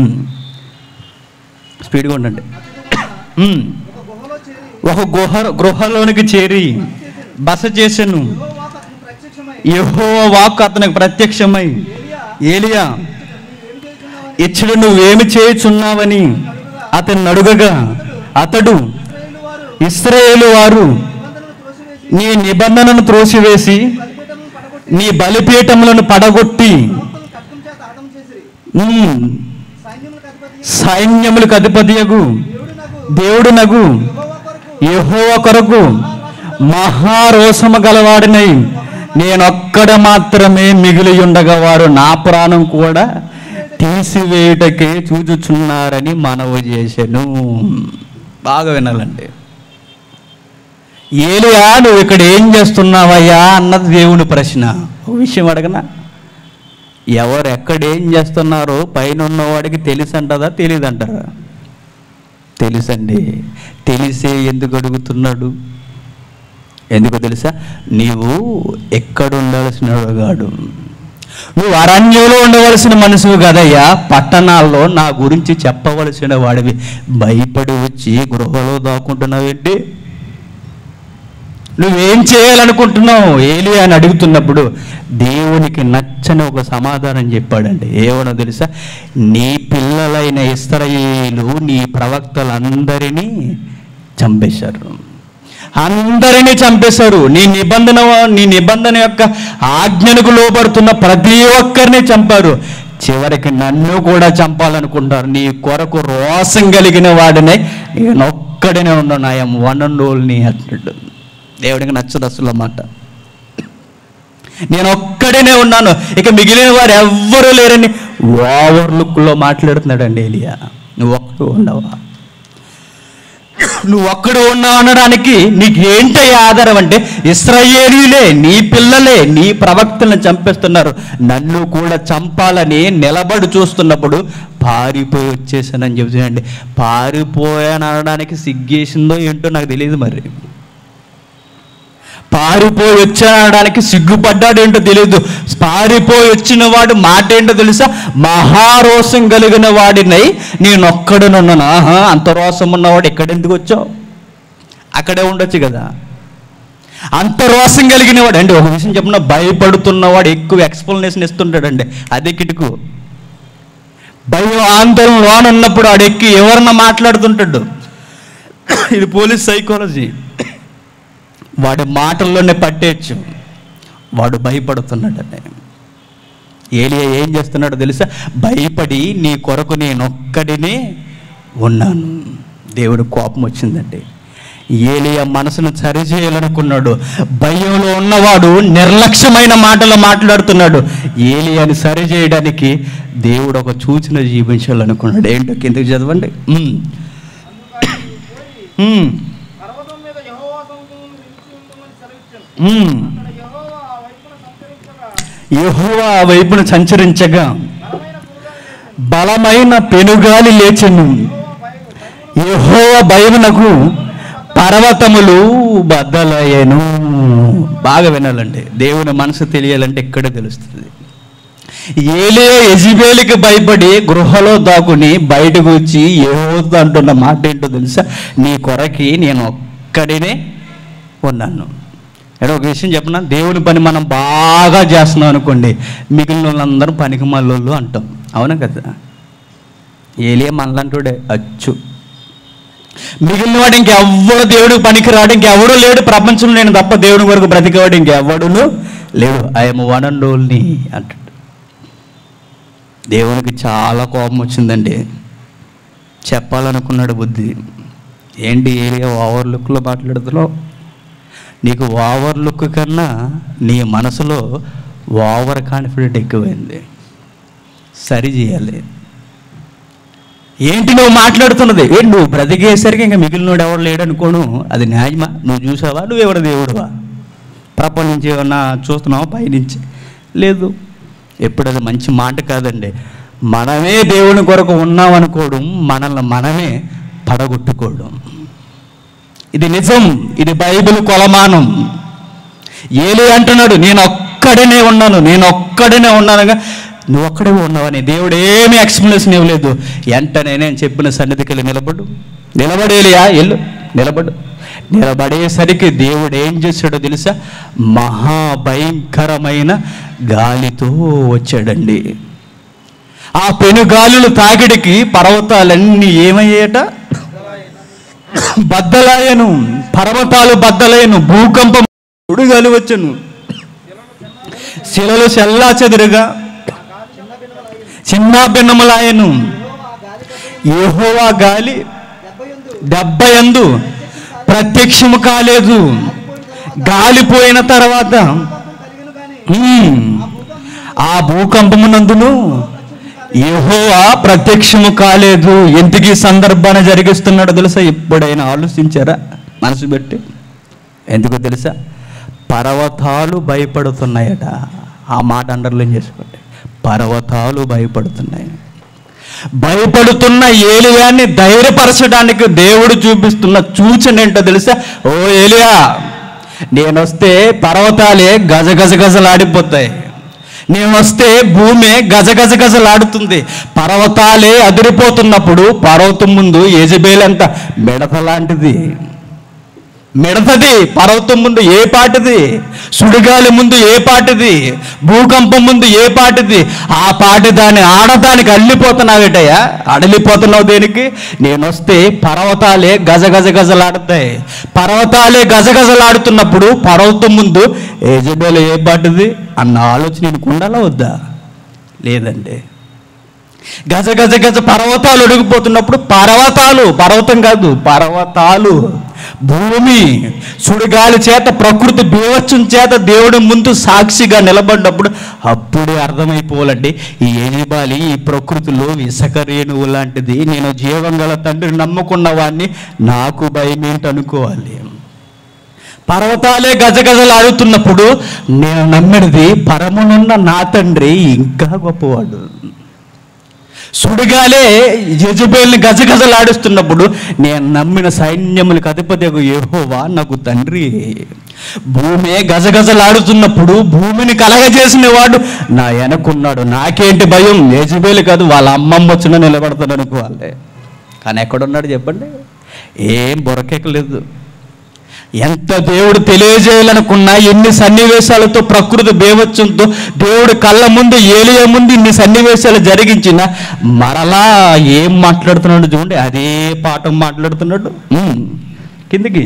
స్పీడ్గా ఉండండి ఉమ్. ఒక గుహలో చేరి ఒక గుహ గృహలోనికి చేరి బస చేశాను యెహోవా అతనికి ప్రత్యక్షమై యహో వాక్ అతనికి ప్రత్యక్షమై ఏలియా ఏలియా నీవేం చేస్తున్నావని ఇచ్చడు నువ్వేమి చేయుచున్నావని అతన్ని అడుగగా అతడు ఇశ్రాయేలు వారు ఇస్రాయేలు వారు నిబంధనను త్రోసివేసి నీ నిబంధనను త్రోసివేసి బలిపీఠమును పడగొట్టి నీ బలిపీఠములను పడగొట్టి ప్రవక్తలను ఖడ్గం చేత హతం చేసిరి ఉమ్, సైన్యములకు అధిపతి సైన్యములకు అధిపతియగు దేవుడు నాకు దేవుడు నగు యెహోవా కొరకు యెహోవ కొరకు మహారోసము గలవాడినై నేనొక్కడ మాత్రమే మిగిలి ఉండగా వారు నా ప్రాణం కూడా తీసివేయుటకే చూచుచున్నారని మనవి చేశాను బాగా వినాలండి ఏలియా నువ్వు ఇక్కడ ఏం చేస్తున్నావయ్యా అన్నది దేవుని ప్రశ్న ఒక విషయం అడగనా ఎవరు ఎక్కడ ఏం చేస్తున్నారో పైన ఉన్నవాడికి తెలుసంటదా తెలియదంటారా తెలుసండి తెలిసే ఎందుకు అడుగుతున్నాడు ఎందుకో తెలుసా నీవు ఎక్కడ ఉండాల్సిన వాడు నువ్వు అరణ్యంలో ఉండవలసిన మనుషువు కదయ్యా పట్టణాల్లో నా గురించి చెప్పవలసిన వాడివి భయపడి వచ్చి గృహలో దాక్కుంటున్నావేంటి నువ్వేం చేయాలనుకుంటున్నావు ఏలి అని అడుగుతున్నప్పుడు దేవునికి నచ్చని ఒక సమాధానం చెప్పాడండి ఏమనో తెలుసా నీ పిల్లలైన ఇస్రాయేలు నీ ప్రవక్తలందరినీ చంపేశారు అందరినీ చంపేశారు నీ నిబంధన నీ నిబంధన యొక్క ఆజ్ఞలకు లోపడుతున్న ప్రతి ఒక్కరిని చంపారు చివరికి నన్ను కూడా చంపాలనుకుంటారు నీ కొరకు రోసం కలిగిన వాడినే నేను ఒక్కడినే ఉన్నాను ఐఎమ్ వన్ అండ్ ఓన్లీ అంటాడు దేవుడికి నచ్చదు అసలు మాట నేను ఒక్కడినే ఉన్నాను ఇక మిగిలిన వారు ఎవ్వరూ లేరని ఓవర్ లుక్లో మాట్లాడుతున్నాడండి ఏలియా నువ్వు ఒక్కడు ఉండవా నువ్వు ఒక్కడు ఉన్నావు అనడానికి నీకు ఏంటయ్యా ఆధారం అంటే ఇస్రాయేలీలే నీ పిల్లలే నీ ప్రవక్తలను చంపేస్తున్నారు నన్ను కూడా చంపాలని నిలబడి చూస్తున్నప్పుడు పారిపోయి వచ్చేసానని చెప్తున్నాండి పారిపోయాను అనడానికి సిగ్గేసిందో ఏంటో నాకు తెలియదు మరి పారిపోయి వచ్చాడడానికి సిగ్గుపడ్డాడేంటో తెలియదు పారిపోయి వచ్చిన వాడు మాట ఏంటో తెలుసా మహారోసం కలిగిన వాడినై నేనొక్కడనున్నాను ఆహా అంత రోసం ఉన్నవాడు ఎక్కడెందుకు వచ్చావు అక్కడే ఉండొచ్చు కదా అంత రోసం కలిగిన వాడు అంటే ఒక విషయం చెప్పిన భయపడుతున్నవాడు ఎక్కువ ఎక్స్ప్లెనేషన్ ఇస్తుంటాడండి అదే కిటుకు భయం ఆందోళన లోన ఉన్నప్పుడు వాడు ఎక్కి ఎవరన్నా మాట్లాడుతుంటాడు ఇది పోలీస్ సైకాలజీ వాడి మాటల్లోనే పట్టేయచ్చు వాడు భయపడుతున్నాడని ఏలియా ఏం చేస్తున్నాడో తెలుసా భయపడి నీ కొరకు నేనొక్కడినే ఉన్నాను దేవుడు కోపం వచ్చిందండి ఏలియా మనసును సరిచేయాలనుకున్నాడు భయంలో ఉన్నవాడు నిర్లక్ష్యమైన మాటలు మాట్లాడుతున్నాడు ఏలియాని సరిచేయడానికి దేవుడు ఒక సూచన జీవించాలనుకున్నాడు ఏంటో కిందకి చదవండి ఉమ్. ఉమ్. పర్వతం మీద యెహోవా సముఖం నిలిచి ఉంటుందని సెలవిచ్చాను ఉమ్. అక్కడ యెహోవా ఆ వైపున సంచరించగా యెహోవా ఆ వైపున సంచరించగా బలమైన పెనుగాలి బలమైన పెనుగాలి లేచెను. లేచెను యెహోవా భయము భయమున యెహోవా భయమునకు పర్వతములు బద్దలయ్యను బాగా వినాలండి దేవుని మనసు తెలియాలంటే ఇక్కడే తెలుస్తుంది ఏలే ఎజిబేలికి భయపడి గృహలో దాక్కుని బయటకు వచ్చి ఏహోతో అంటున్న మాట ఏంటో తెలుసా నీ కొరకి నేను ఒక్కడినే ఉన్నాను ఏదో ఒక విషయం చెప్పనా దేవుని పని మనం బాగా చేస్తున్నాం అనుకోండి మిగిలిన వాళ్ళందరూ పనికి మల్లోళ్ళు అంటాం అవునా కదా ఏలియా మనలాంటివాడే అచ్చు మిగిలిన వాడు ఇంకెవ్వడు దేవుడికి పనికిరాడు ఇంకెవడు లేడు ప్రపంచంలో నేను తప్ప దేవుని వరకు బ్రతికేవాడు ఇంకెవ్వడును లేడు ఐఎమ్ వన్ అండ్ ఓన్లీ అంటాడు దేవునికి చాలా కోపం వచ్చిందండి చెప్పాలనుకున్నాడు బుద్ధి ఏంటి ఏరియా ఓవర్ లుక్లో మాట్లాడుతున్నావు నీకు ఓవర్ లుక్ కన్నా నీ మనసులో ఓవర్ కాన్ఫిడెంట్ ఎక్కువైంది సరి చేయాలి ఏంటి నువ్వు మాట్లాడుతున్నది ఏంటి నువ్వు బ్రతికేసరికి ఇంకా మిగిలినోడు ఎవరు లేడు అనుకోను అది న్యాయమా నువ్వు చూసావా నువ్వు ఎవరు దేవుడువా ప్రపంచం నుంచి ఏమన్నా చూస్తున్నావా పైనుంచి లేదు ఎప్పుడు అది మంచి మాట కాదండి మనమే దేవుని కొరకు ఉన్నామనుకోవడం మనల్ని మనమే పడగొట్టుకోవడం ఇది నిజం ఇది బైబిల్ కొలమానం ఏలి అంటున్నాడు నేను ఒక్కడనే ఉన్నాను నేను ఒక్కడనే ఉన్నానుగా నువ్వు ఒక్కడే ఉన్నావని దేవుడు ఏమీ ఎక్స్ప్లెనేషన్ ఇవ్వలేదు వెంటనే నేను చెప్పిన సన్నిధికి వెళ్ళి నిలబడు నిలబడేలియా ఎల్లు నిలబడు నిలబడేసరికి దేవుడు ఏం చేశాడో తెలుసా మహాభయంకరమైన గాలితో వచ్చాడండి ఆ పెనుగాలులు తాకిడికి పర్వతాలన్నీ ఏమయ్యేట బద్దలాయను పర్వతాలు బద్దలయ్యను భూకంపం ఉడుగాలి వచ్చను శిలలు చెల్లా చెదురుగా చిన్న భిన్నములాయను యెహోవా గాలి డెబ్బై డెబ్బై ఎందు అందు ప్రత్యక్షము కాలేదు గాలిపోయిన తర్వాత కలిగిన గాని ఉమ్, ఆ భూకంపమునందును యెహోవా ప్రత్యక్షము కాలేదు ఎందుకు ఈ సందర్భాన్ని జరిగిస్తున్నాడో తెలుసా ఎప్పుడైనా ఆలోచించారా మనసు పెట్టి ఎందుకో తెలుసా పర్వతాలు భయపడుతున్నాయట ఆ మాట అండర్లైన్ చేసుకోండి పర్వతాలు భయపడుతున్నాయి భయపడుతున్న ఏలియాన్ని ధైర్యపరచడానికి దేవుడు చూపిస్తున్న సూచన ఏంటో తెలుసా ఓ ఏలియా నేనొస్తే పర్వతాలే గజ గజ గజలాడిపోతాయి నేను వస్తే భూమి గజ గజ గజలాడుతుంది పర్వతాలే అదిరిపోతున్నప్పుడు పర్వతం ముందు యజబేలంత మిడత లాంటిది మిడతది పర్వతం ముందు ఏ పాటిది సుడిగాలి ముందు ఏ పాటిది భూకంపం ముందు ఏ పాటిది ఆ పాటి దాన్ని ఆడదానికి అల్లిపోతున్నావేటయ్యా అడలిపోతున్నావు దేనికి నేను వస్తే పర్వతాలే గజ గజ గజలాడుతాయి పర్వతాలే గజ గజలాడుతున్నప్పుడు పర్వతం ముందు ఏజబేలు ఏ పాటిది అన్న ఆలోచన నీకు ఉండాలా వద్దా లేదండి గజ గజ గజ పర్వతాలు ఒడిగిపోతున్నప్పుడు పర్వతాలు పర్వతం కాదు పర్వతాలు భూమి సుడిగాలి చేత ప్రకృతి బీవత్సం చేత దేవుడి ముందు సాక్షిగా నిలబడినప్పుడు అప్పుడే అర్థమైపోవాలండి ఈ ఏజిబాలి ఈ ప్రకృతిలో ఇసక రేణువు లాంటిది నేను జీవం గల తండ్రిని నమ్ముకున్న వాడిని నాకు భయం ఏంటి అనుకోవాలి పర్వతాలే గజగజలాడుతున్నప్పుడు నేను నమ్మినది పరమునున్న నా తండ్రి ఇంకా గొప్పవాడు సుడిగాలే యజబేల్ని గజగజలాడిస్తున్నప్పుడు నేను నమ్మిన సైన్యములకు అధిపతి యెహోవా నాకు తండ్రి భూమి గజగజలాడుతున్నప్పుడు భూమిని కలగజేసిన వాడు నా వెనకున్నాడు నాకేంటి భయం యజబేలు కాదు వాళ్ళ అమ్మమ్మ వచ్చిన నిలబడతాడు అనుకోవాలి కానీ ఎక్కడున్నాడు చెప్పండి ఏం బొరకెక్కలేదు ఎంత దేవుడు తెలియజేయాలనుకున్నా ఎన్ని సన్నివేశాలతో ప్రకృతి బేవచ్చంతో దేవుడు కళ్ళ ముందు ఏలియ ముందు ఇన్ని సన్నివేశాలు జరిగించిన మరలా ఏం మాట్లాడుతున్నాడు చూడండి అదే పాఠం మాట్లాడుతున్నాడు ఉమ్. కిందికి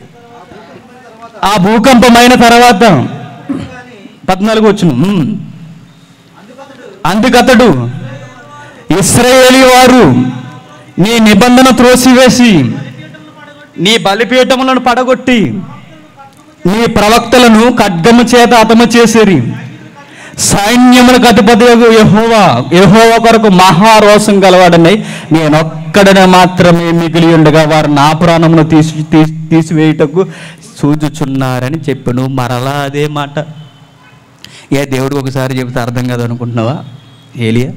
ఆ భూకంపమైన తర్వాత పద్నాలుగు వచ్చును ఉమ్. అందుకతడు ఇస్రాయేలీ వారు నీ నిబంధన త్రోసివేసి నీ బలిపీఠములను పడగొట్టి నీ ప్రవక్తలను ఖడ్గము చేత హతము చేసిరి సైన్యములకు అధిపతి యహోవా యహోవా కొరకు మహారోసం గలవాడనై నేనొక్కడనే మాత్రమే మిగిలి ఉండగా వారు నా ప్రాణమును తీసి తీసి తీసివేయుటకు సూచుచున్నారని చెప్పాను మరలా అదే మాట ఏ దేవుడు ఒకసారి చెబితే అర్థం కాదు అనుకుంటున్నావా ఏలియా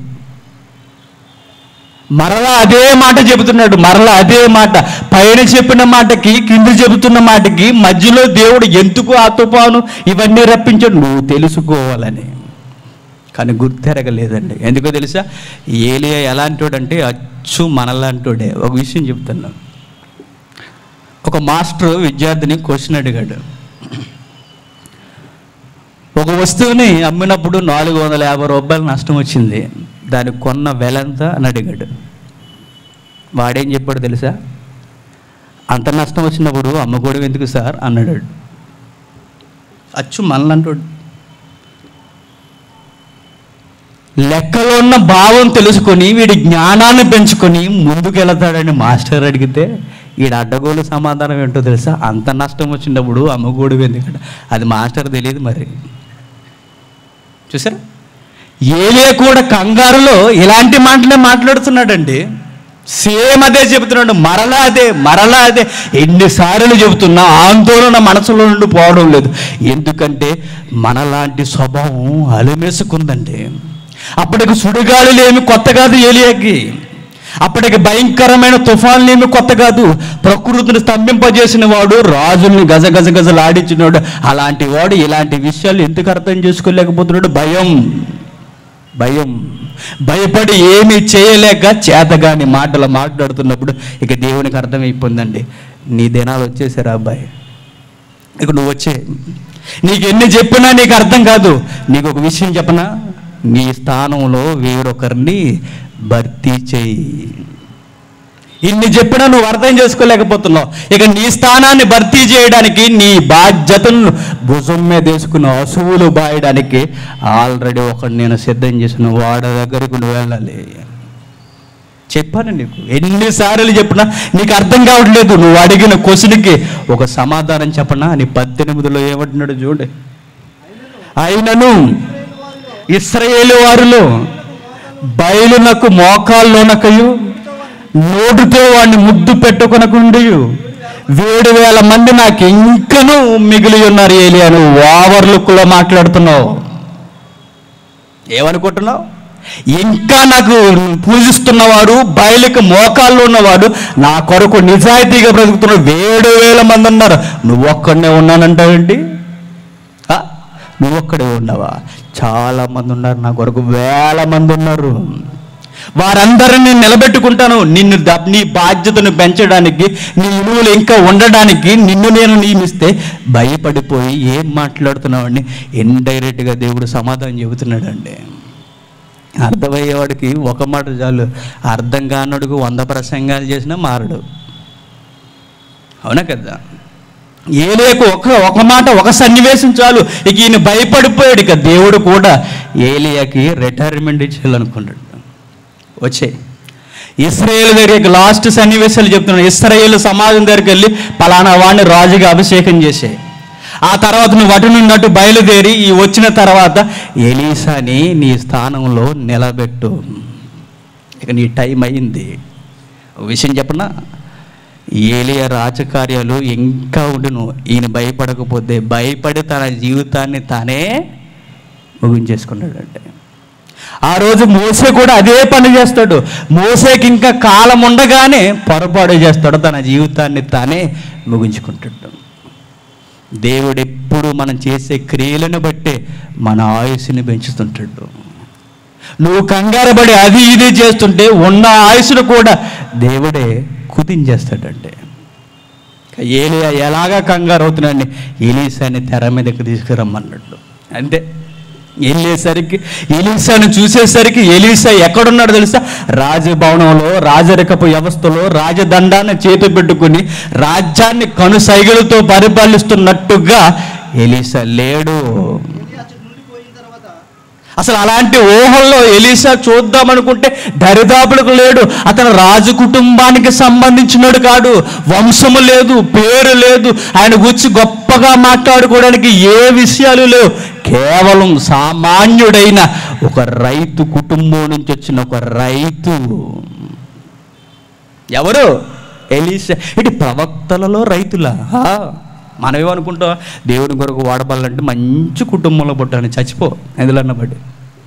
మరలా అదే మాట చెబుతున్నాడు మరలా అదే మాట పైన చెప్పిన మాటకి కింద చెబుతున్న మాటకి మధ్యలో దేవుడు ఎందుకు ఆ తుఫాను ఇవన్నీ రప్పించాడు నువ్వు తెలుసుకోవాలని కానీ గుర్తెరగలేదండి ఎందుకో తెలుసా ఏలియా ఎలాంటోడంటే అచ్చు మనలాంటోడే ఒక విషయం చెప్తున్నా ఒక మాస్టర్ విద్యార్థిని క్వశ్చన్ అడిగాడు ఒక వస్తువుని అమ్మినప్పుడు నాలుగు వందల యాభై రూపాయలు నష్టం వచ్చింది దానికి కొన్న వెల ఎంత అని అడిగాడు వాడేం చెప్పాడు తెలుసా అంత నష్టం వచ్చినప్పుడు అమ్మకూడదు ఎందుకు సార్ అన్నాడు అచ్చు మనలంటాడు లెక్కలో ఉన్న భావం తెలుసుకొని వీడి జ్ఞానాన్ని పెంచుకొని ముందుకు వెళతాడని మాస్టర్ అడిగితే వీడు అడ్డగోలు సమాధానం ఏంటో తెలుసా అంత నష్టం వచ్చినప్పుడు అమ్మగోడు ఎందుకంటే అది మాస్టర్ తెలియదు మరి చూసారా ఏలే కూడా కంగారులో ఇలాంటి మాటలే మాట్లాడుతున్నాడండి సేమ్ అదే చెబుతున్నాడు మరలా అదే మరలా అదే ఎన్నిసార్లు చెబుతున్నా ఆందోళన మనసులో నుండి పోవడం లేదు ఎందుకంటే మనలాంటి స్వభావం అలమేసుకుందండి అప్పటికి సుడిగాలులు ఏమి కొత్త కాదు ఏలియాకి అప్పటికి భయంకరమైన తుఫాన్లు ఏమి కొత్త కాదు ప్రకృతిని స్తంభింపజేసిన వాడు రాజుల్ని గజ గజ గజలాడించినాడు అలాంటి వాడు ఇలాంటి విషయాలు ఎందుకు అర్థం చేసుకోలేకపోతున్నాడు భయం భయం భయపడి ఏమీ చేయలేక చేతగాని మాటలు మాట్లాడుతున్నప్పుడు ఇక దేవునికి అర్థమైపోయిందండి నీ దినాలు వచ్చేసారు అబ్బాయి ఇక నువ్వు వచ్చే నీకు ఎన్ని చెప్పినా నీకు అర్థం కాదు నీకు ఒక విషయం చెప్పనా నీ స్థానంలో వేరొకరిని భర్తీ చేయి ఇన్ని చెప్పినా నువ్వు అర్థం చేసుకోలేకపోతున్నావు ఇక నీ స్థానాన్ని భర్తీ చేయడానికి నీ బాధ్యతను భుజం మీద వేసుకున్న అసువులు బాయడానికి ఆల్రెడీ ఒకటి నేను సిద్ధం చేసిన వాడ దగ్గరికి నువ్వు వెళ్ళాలి చెప్పాను నీకు ఎన్నిసార్లు చెప్పినా నీకు అర్థం కావట్లేదు నువ్వు అడిగిన క్వశ్చన్కి ఒక సమాధానం చెప్పనా అని పద్దెనిమిదిలో ఏమంటున్నాడు చూడు అయినను ఇస్రాయేలు వారిలో బయలునకు మోకాల్లోనకయు నోటితో వాడిని ముద్దు పెట్టుకొనకుండియు వేడు వేల మంది నాకు ఇంకనూ మిగిలి ఉన్నారు ఏలియాను ఓవర్ లుక్లో మాట్లాడుతున్నావు ఏమనుకుంటున్నావు ఇంకా నాకు పూజిస్తున్నవాడు బయలుకి మోకాల్లో ఉన్నవాడు నా కొరకు నిజాయితీగా బ్రతుకుతున్నాడు వేడు వేల మంది ఉన్నారు నువ్వు ఒక్కడనే ఉన్నానంటావేంటి ఆ? నువ్వు ఒక్కడే ఉన్నావా చాలా మంది ఉన్నారు నా కొరకు వేల మంది ఉన్నారు వారందరినీ నిలబెట్టుకుంటాను నిన్ను ద- నీ బాధ్యతను పెంచడానికి నీ విలువలు ఇంకా ఉండడానికి నిన్ను నేను నియమిస్తే భయపడిపోయి ఏం మాట్లాడుతున్నావని ఇండైరెక్ట్గా దేవుడు సమాధానం చెబుతున్నాడండి అర్థమయ్యేవాడికి ఒక మాట చాలు అర్థం కానుడికి వంద ప్రసంగాలు చేసినా మారడు అవునా కదా ఏలియాకు ఒక ఒక మాట ఒక సన్నివేశం చాలు ఇక ఈయన భయపడిపోయాడు ఇక దేవుడు కూడా ఏలియాకి రిటైర్మెంట్ ఇచ్చేయాలనుకున్నాడు వచ్చే ఇస్రాయేల్ దగ్గరికి లాస్ట్ సన్నివేశాలు చెప్తున్నాడు ఇస్రాయేల్ సమాజం దగ్గరికి వెళ్ళి పలానా వాడిని రాజుగా అభిషేకం చేసే ఆ తర్వాత నువ్వు అటు నుండి అటు బయలుదేరి ఈ వచ్చిన తర్వాత ఎలీసాని నీ స్థానంలో నిలబెట్టు ఇక నీ టైం అయింది ఒక విషయం చెప్పనా ఏలియా రాజకార్యాలు ఇంకా ఉండును ఈయన భయపడకపోతే భయపడి తన జీవితాన్ని తానే ముగించేసుకున్నాడు అంటే ఆ రోజు మోసే కూడా అదే పని చేస్తాడు మోసేకి ఇంకా కాలం ఉండగానే పొరపాటు చేస్తాడు తన జీవితాన్ని తానే ముగించుకుంటాడు దేవుడు ఎప్పుడు మనం చేసే క్రియలను బట్టే మన ఆయుస్సుని పెంచుతుంటాడు నువ్వు కంగారు పడి అది ఇది చేస్తుంటే ఉన్న ఆయుస్సును కూడా దేవుడే కుదించేస్తాడంటే ఏలియా ఎలాగా కంగారు అవుతున్నాడని ఎలీసాని తెర మీదకి తీసుకురమ్మన్నాడు అంతే వెళ్ళేసరికి ఎలీసాను చూసేసరికి ఎలీసా ఎక్కడున్నాడో తెలుసా రాజభవనంలో రాజరికపు వ్యవస్థలో రాజదండాన్ని చేతి పెట్టుకుని రాజ్యాన్ని కనుసైగలతో పరిపాలిస్తున్నట్టుగా ఎలీసా లేడు ఏలియా అచ్చటి నుండి పోయిన తర్వాత అసలు అలాంటి ఊహల్లో ఎలీసా చూద్దామనుకుంటే దరిదాపులకు లేడు అతను రాజు కుటుంబానికి సంబంధించినడు కాడు వంశము లేదు పేరు లేదు ఆయన గురించి గొప్పగా మాట్లాడుకోవడానికి ఏ విషయాలు లేవు కేవలం సామాన్యుడైన ఒక రైతు కుటుంబం నుంచి వచ్చిన ఒక రైతు ఎవరు ఎలీసా ఇటు ప్రవక్తలలో రైతులా ఆ, మనం ఏమనుకుంటాం దేవుని కొరకు వాడబాలంటే మంచి కుటుంబంలో పుట్టాను చచ్చిపో ఎందులన్న బట్టి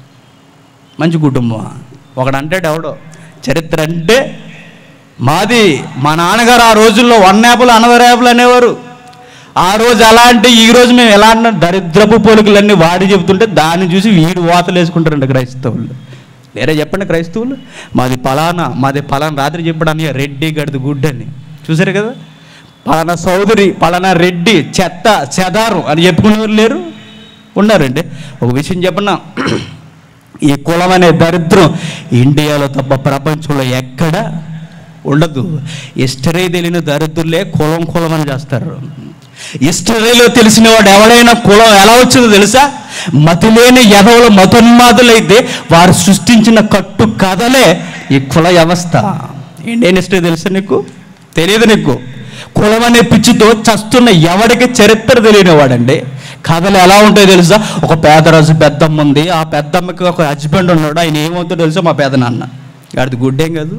మంచి కుటుంబం ఒకడంటాడు ఎవడో చరిత్ర అంటే మాది మా నాన్నగారు ఆ రోజుల్లో వన్ యాపులు అనదర్ యాపులు అనేవారు ఆ రోజు ఎలా అంటే ఈ రోజు మేము ఎలా అన్నా దరిద్రపు పోలికలన్నీ వాడి చెబుతుంటే దాన్ని చూసి వీడు వాతలు వేసుకుంటారంట క్రైస్తవులు వేరే చెప్పండి క్రైస్తవులు మాది పలానా మాది పలానా రాత్రి చెప్పడానికి రెడ్డి గడిది గుడ్ అని చూసారు కదా పలానా సోదరి పలానా రెడ్డి చెత్త చెదారు అని చెప్పుకునేవారు లేరు ఉన్నారండి ఒక విషయం చెప్పన్నా ఈ కులం అనే దరిద్రం ఇండియాలో తప్ప ప్రపంచంలో ఎక్కడ ఉండదు హిస్టరీ తెలియని దరిద్రులే కులం కులం అని చేస్తారు హిస్టరీలో తెలిసిన వాడు ఎవడైనా కులం ఎలా వచ్చిందో తెలుసా మతి లేని ఎదవుల మతోన్మాదులైతే వారు సృష్టించిన కట్టు కథలే ఈ కుల వ్యవస్థ ఇండియన్ హిస్టరీ తెలుసా నీకు తెలియదు నీకు కులం అనే పిచ్చితో చస్తున్న ఎవడికి చరిత్ర తెలియనివాడండి కథలు ఎలా ఉంటాయో తెలుసా ఒక పేదరాజు పెద్దమ్మ ఉంది ఆ పెద్దమ్మకి ఒక హస్బెండ్ ఉన్నాడు ఆయన ఏమవుతుందో తెలుసా మా పెద్ద నాన్న వాడిది గుడ్డేం కాదు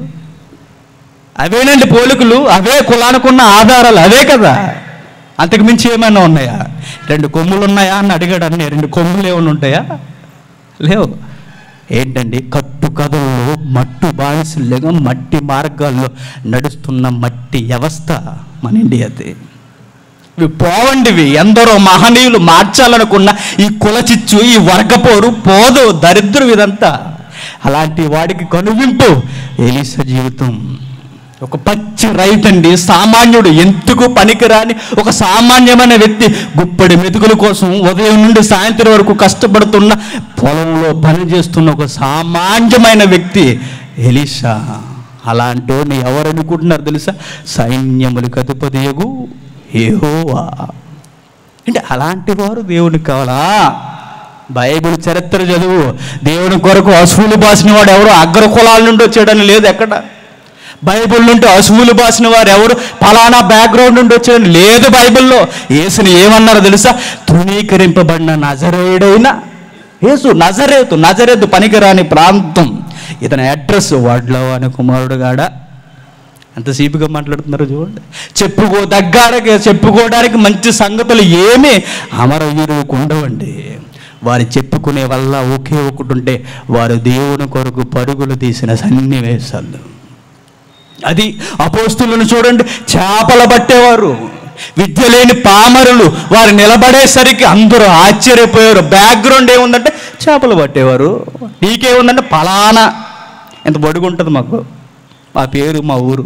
అవేనండి పోలికలు అవే కులానుకున్న ఆధారాలు అవే కదా అంతకు మించి ఏమైనా ఉన్నాయా రెండు కొమ్ములు ఉన్నాయా అని అడిగాడు అన్నీ రెండు కొమ్ములు ఏమైనా ఉంటాయా లేవు ఏంటండి కట్టు కథల్లో మట్టు బానిసలుగా మట్టి మార్గాల్లో నడుస్తున్న మట్టి వ్యవస్థ మన ఇండియాది ఇవి పోవండివి ఎందరో మహనీయులు మార్చాలనుకున్న ఈ కులచిచ్చు ఈ వర్గపోరు పోదు దరిద్రం ఇదంతా అలాంటి వాడికి కనువింపు ఎలీస జీవితం ఒక పచ్చి రైతండి సామాన్యుడు ఎందుకు పనికిరాని ఒక సామాన్యమైన వ్యక్తి గుప్పడి మెతుకుల కోసం ఉదయం నుండి సాయంత్రం వరకు కష్టపడుతున్న పొలంలో పని చేస్తున్న ఒక సామాన్యమైన వ్యక్తి ఎలీషా అలాంటి ఎవరు అనుకుంటున్నారు తెలుసా సైన్యములకు అధిపతియగు ఏహోవా అంటే అలాంటి వారు దేవునికి కావాలా బైబిల్ చరిత్ర చదువు దేవుని కొరకు అసువులు బాసిన వాడు ఎవరు అగ్ర కులాల నుండి వచ్చాడని లేదు ఎక్కడ బైబిల్ నుండి అసువులు బాసిన వారు ఎవరు ఫలానా బ్యాక్గ్రౌండ్ నుండి వచ్చాడని లేదు బైబిల్లో యేసుని ఏమన్నారో తెలుసా తృణీకరింపబడిన నజరేయుడైన యేసు నజరేతు నజరేతు పనికిరాని ప్రాంతం ఇతని అడ్రస్ వాడ్లో అనే కుమారుడు గాడా ఎంత సీపుగా మాట్లాడుతున్నారు చూడండి చెప్పుకో దగ్గరగా చెప్పుకోవడానికి మంచి సంగతులు ఏమీ అమరవీరులకు ఉండవండి వారు చెప్పుకునే వల్ల ఒకే ఒకటి ఉంటే వారు దేవుని కొరకు పరుగులు తీసిన సన్నివేశాలు అది అపోస్తులను చూడండి చేపలు పట్టేవారు విద్య లేని పామరులు వారు నిలబడేసరికి అందరూ ఆశ్చర్యపోయారు బ్యాక్గ్రౌండ్ ఏముందంటే చేపలు పట్టేవారు నీకేముందంటే ఫలానా ఎంత బడుగుంటుంది మాకు మా పేరు మా ఊరు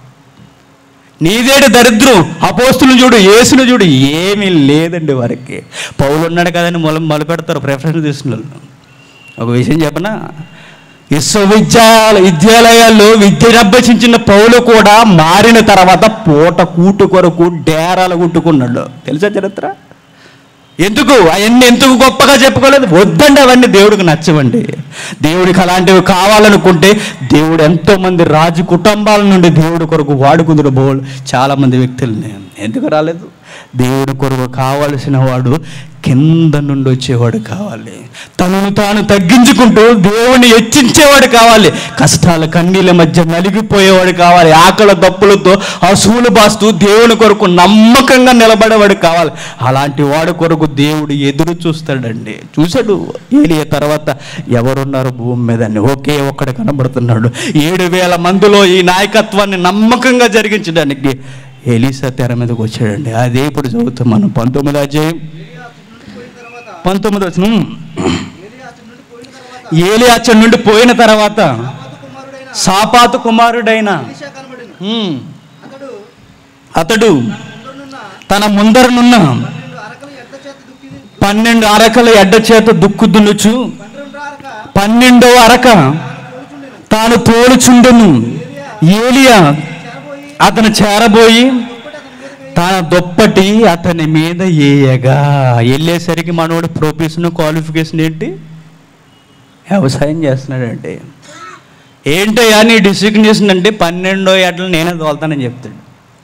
నీదేడు దరిద్రం అపోస్తులు చూడు యేసును చూడు ఏమీ లేదండి వారికి పౌలు ఉన్నాడు కదని మొల మొలపెడతారు ప్రిఫరెన్స్ తీసుకున్న వాళ్ళు. ఒక విషయం చెప్పనా విశ్వవిద్యాలయ విద్యాలయాల్లో విద్యను అభ్యసించిన పౌలు కూడా మారిన తర్వాత పూట కూటు కొరకు డేరాలు కుట్టుకున్నాడు తెలుసా చరిత్ర ఎందుకు అవన్నీ ఎందుకు గొప్పగా చెప్పుకోలేదు వద్దండి అవన్నీ దేవుడికి నచ్చవండి దేవుడికి అలాంటివి కావాలనుకుంటే దేవుడు ఎంతో మంది రాజు కుటుంబాల నుండి దేవుడి కొరకు వాడుకుందుడు బోల్ చాలా మంది వ్యక్తుల్ని ఎందుకు రాలేదు దేవుడి కొరకు కావలసిన వాడు కింద నుండి వచ్చేవాడు కావాలి తనను తాను తగ్గించుకుంటూ దేవుని హెచ్చించేవాడు కావాలి కష్టాల కన్నీళ్ళ మధ్య నలిగిపోయేవాడు కావాలి ఆకలి దప్పులతో అసూలు బాస్తూ దేవుని కొరకు నమ్మకంగా నిలబడేవాడు కావాలి అలాంటి వాడి కొరకు దేవుడు ఎదురు చూస్తాడండి చూశాడు ఏలియ తర్వాత ఎవరున్నారు భూమి మీద అని ఒకే ఒక్కడు కనబడుతున్నాడు ఏడు వేల మందిలో ఈ నాయకత్వాన్ని నమ్మకంగా జరిగించడానికి ఎలీసా తెర మీదకి వచ్చాడండి అదే ఇప్పుడు చదువుతాం మనం పంతొమ్మిది అధ్యాయం ఏలియా అతడి నుండి పోయిన తర్వాత పంతొమ్మిది వచ్చిన ఏలియా అతడి నుండి పోయిన తర్వాత ఏలి అచ్చడి నుండి పోయిన తర్వాత ఆపాతు కుమారుడైన సాపాతు కుమారుడైన ఎలీషా కనబడెను ఉమ్, అతడు అతడు ముందరునున్న తన ముందరనున్న పన్నెండు అరకల ఎడ్ల చేత దుక్కి పన్నెండు అరకల ఎడ్డ చేత దుక్కు దున్నుచు పన్నెండు అరక పన్నెండవ అరక తోడుచుండెను తాను తోలుచుండెను ఏలియా చేరబోయి అతను చేరబోయి దుప్పటి అతని మీదకి తన దుప్పటి అతని మీద ఏయగా వెళ్ళేసరికి మనోడు ప్రొఫెషన్ క్వాలిఫికేషన్ ఏంటి వ్యవసాయం చేస్తున్నాడంటే ఏంటయ్యా నీ డిసిగ్నేషన్ అంటే పన్నెండో ఏటలు నేనే తోలుతానని చెప్తాడు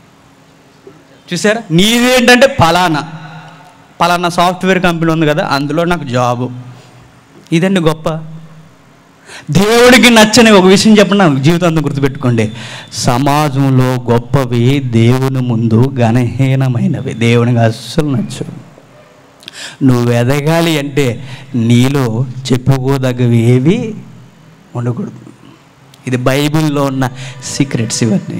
చూసారా నీదేంటంటే ఫలానా ఫలానా సాఫ్ట్వేర్ కంపెనీ ఉంది కదా అందులో నాకు జాబు ఇదండి గొప్ప దేవుడికి నచ్చని ఒక విషయం చెప్పండి నాకు జీవితాంతం గుర్తుపెట్టుకోండి సమాజంలో గొప్పవి దేవుని ముందు ఘనహీనమైనవి దేవునికి అస్సలు నచ్చవు నువ్వు ఎదగాలి అంటే నీలో చెప్పుకోదగ్గవి ఏవి ఉండకూడదు ఇది బైబిల్లో ఉన్న సీక్రెట్స్ ఇవన్నీ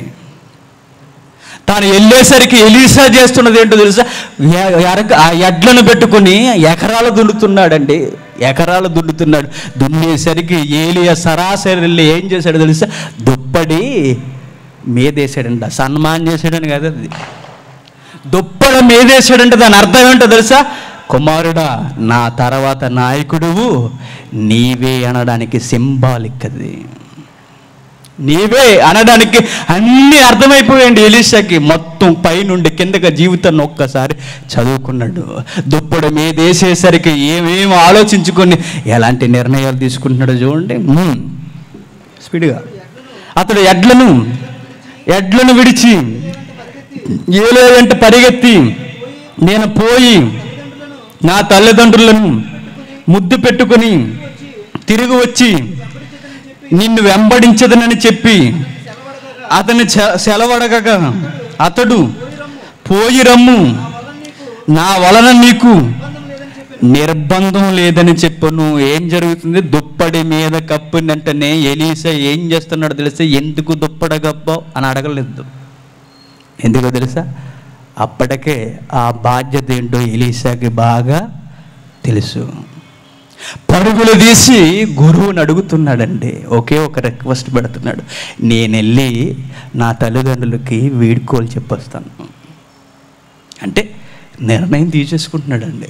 తాను వెళ్ళేసరికి ఎలీసా చేస్తున్నది ఏంటో తెలుసా ఎ- ఎరక ఆ ఎడ్లను పెట్టుకుని ఎకరాలు దున్నుతున్నాడండి ఎకరాలు దున్నుతున్నాడు దున్నేసరికి ఏలియా సరాసరి వెళ్ళి ఏం చేశాడు తెలుసా దుప్పడి మీదేశాడంట సన్మానం చేశాడని కదా అది దుప్పడ మీదేశాడంటే దాని అర్థం ఏంటో తెలుసా కుమారుడా నా తర్వాత నాయకుడువు నీవే అనడానికి సింబాలిక్ అది నీవే అనడానికి అన్నీ అర్థమైపోయాయండి ఎలీషాకి మొత్తం పైనుండి కిందకి జీవితాన్ని ఒక్కసారి చదువుకున్నాడు దుప్పడు మీదేసేసరికి ఏమేమి ఆలోచించుకొని ఎలాంటి నిర్ణయాలు తీసుకుంటున్నాడో చూడండి మ్మ్. స్పీడ్గా అతడు ఎడ్లను ఎడ్లను విడిచి ఏలో వెంట పరిగెత్తి నేను పోయి నా తల్లిదండ్రులను ముద్దు పెట్టుకొని తిరిగి వచ్చి నిన్ను వెంబడించదనని చెప్పి అతని చె- సెలవడగగా అతడు పోయి రమ్ము నా వలన నీకు నిర్బంధం లేదని చెప్పను ఏం జరుగుతుంది దుప్పటి మీద కప్పినంటనే ఎలీసా ఏం చేస్తున్నాడో తెలిస్తే ఎందుకు దుప్పడ కప్పావు అని అడగలేదు ఎందుకో తెలుసా అప్పటికే ఆ బాధ్యత ఏంటో ఎలీసాకి బాగా తెలుసు పరుగులు తీసి గురువుని అడుగుతున్నాడండి ఒకే ఒక రిక్వెస్ట్ పెడుతున్నాడు నేను వెళ్ళి నా తల్లిదండ్రులకి వీడ్కోలు చెప్పొస్తాను అంటే నిర్ణయం తీసేసుకుంటున్నాడండి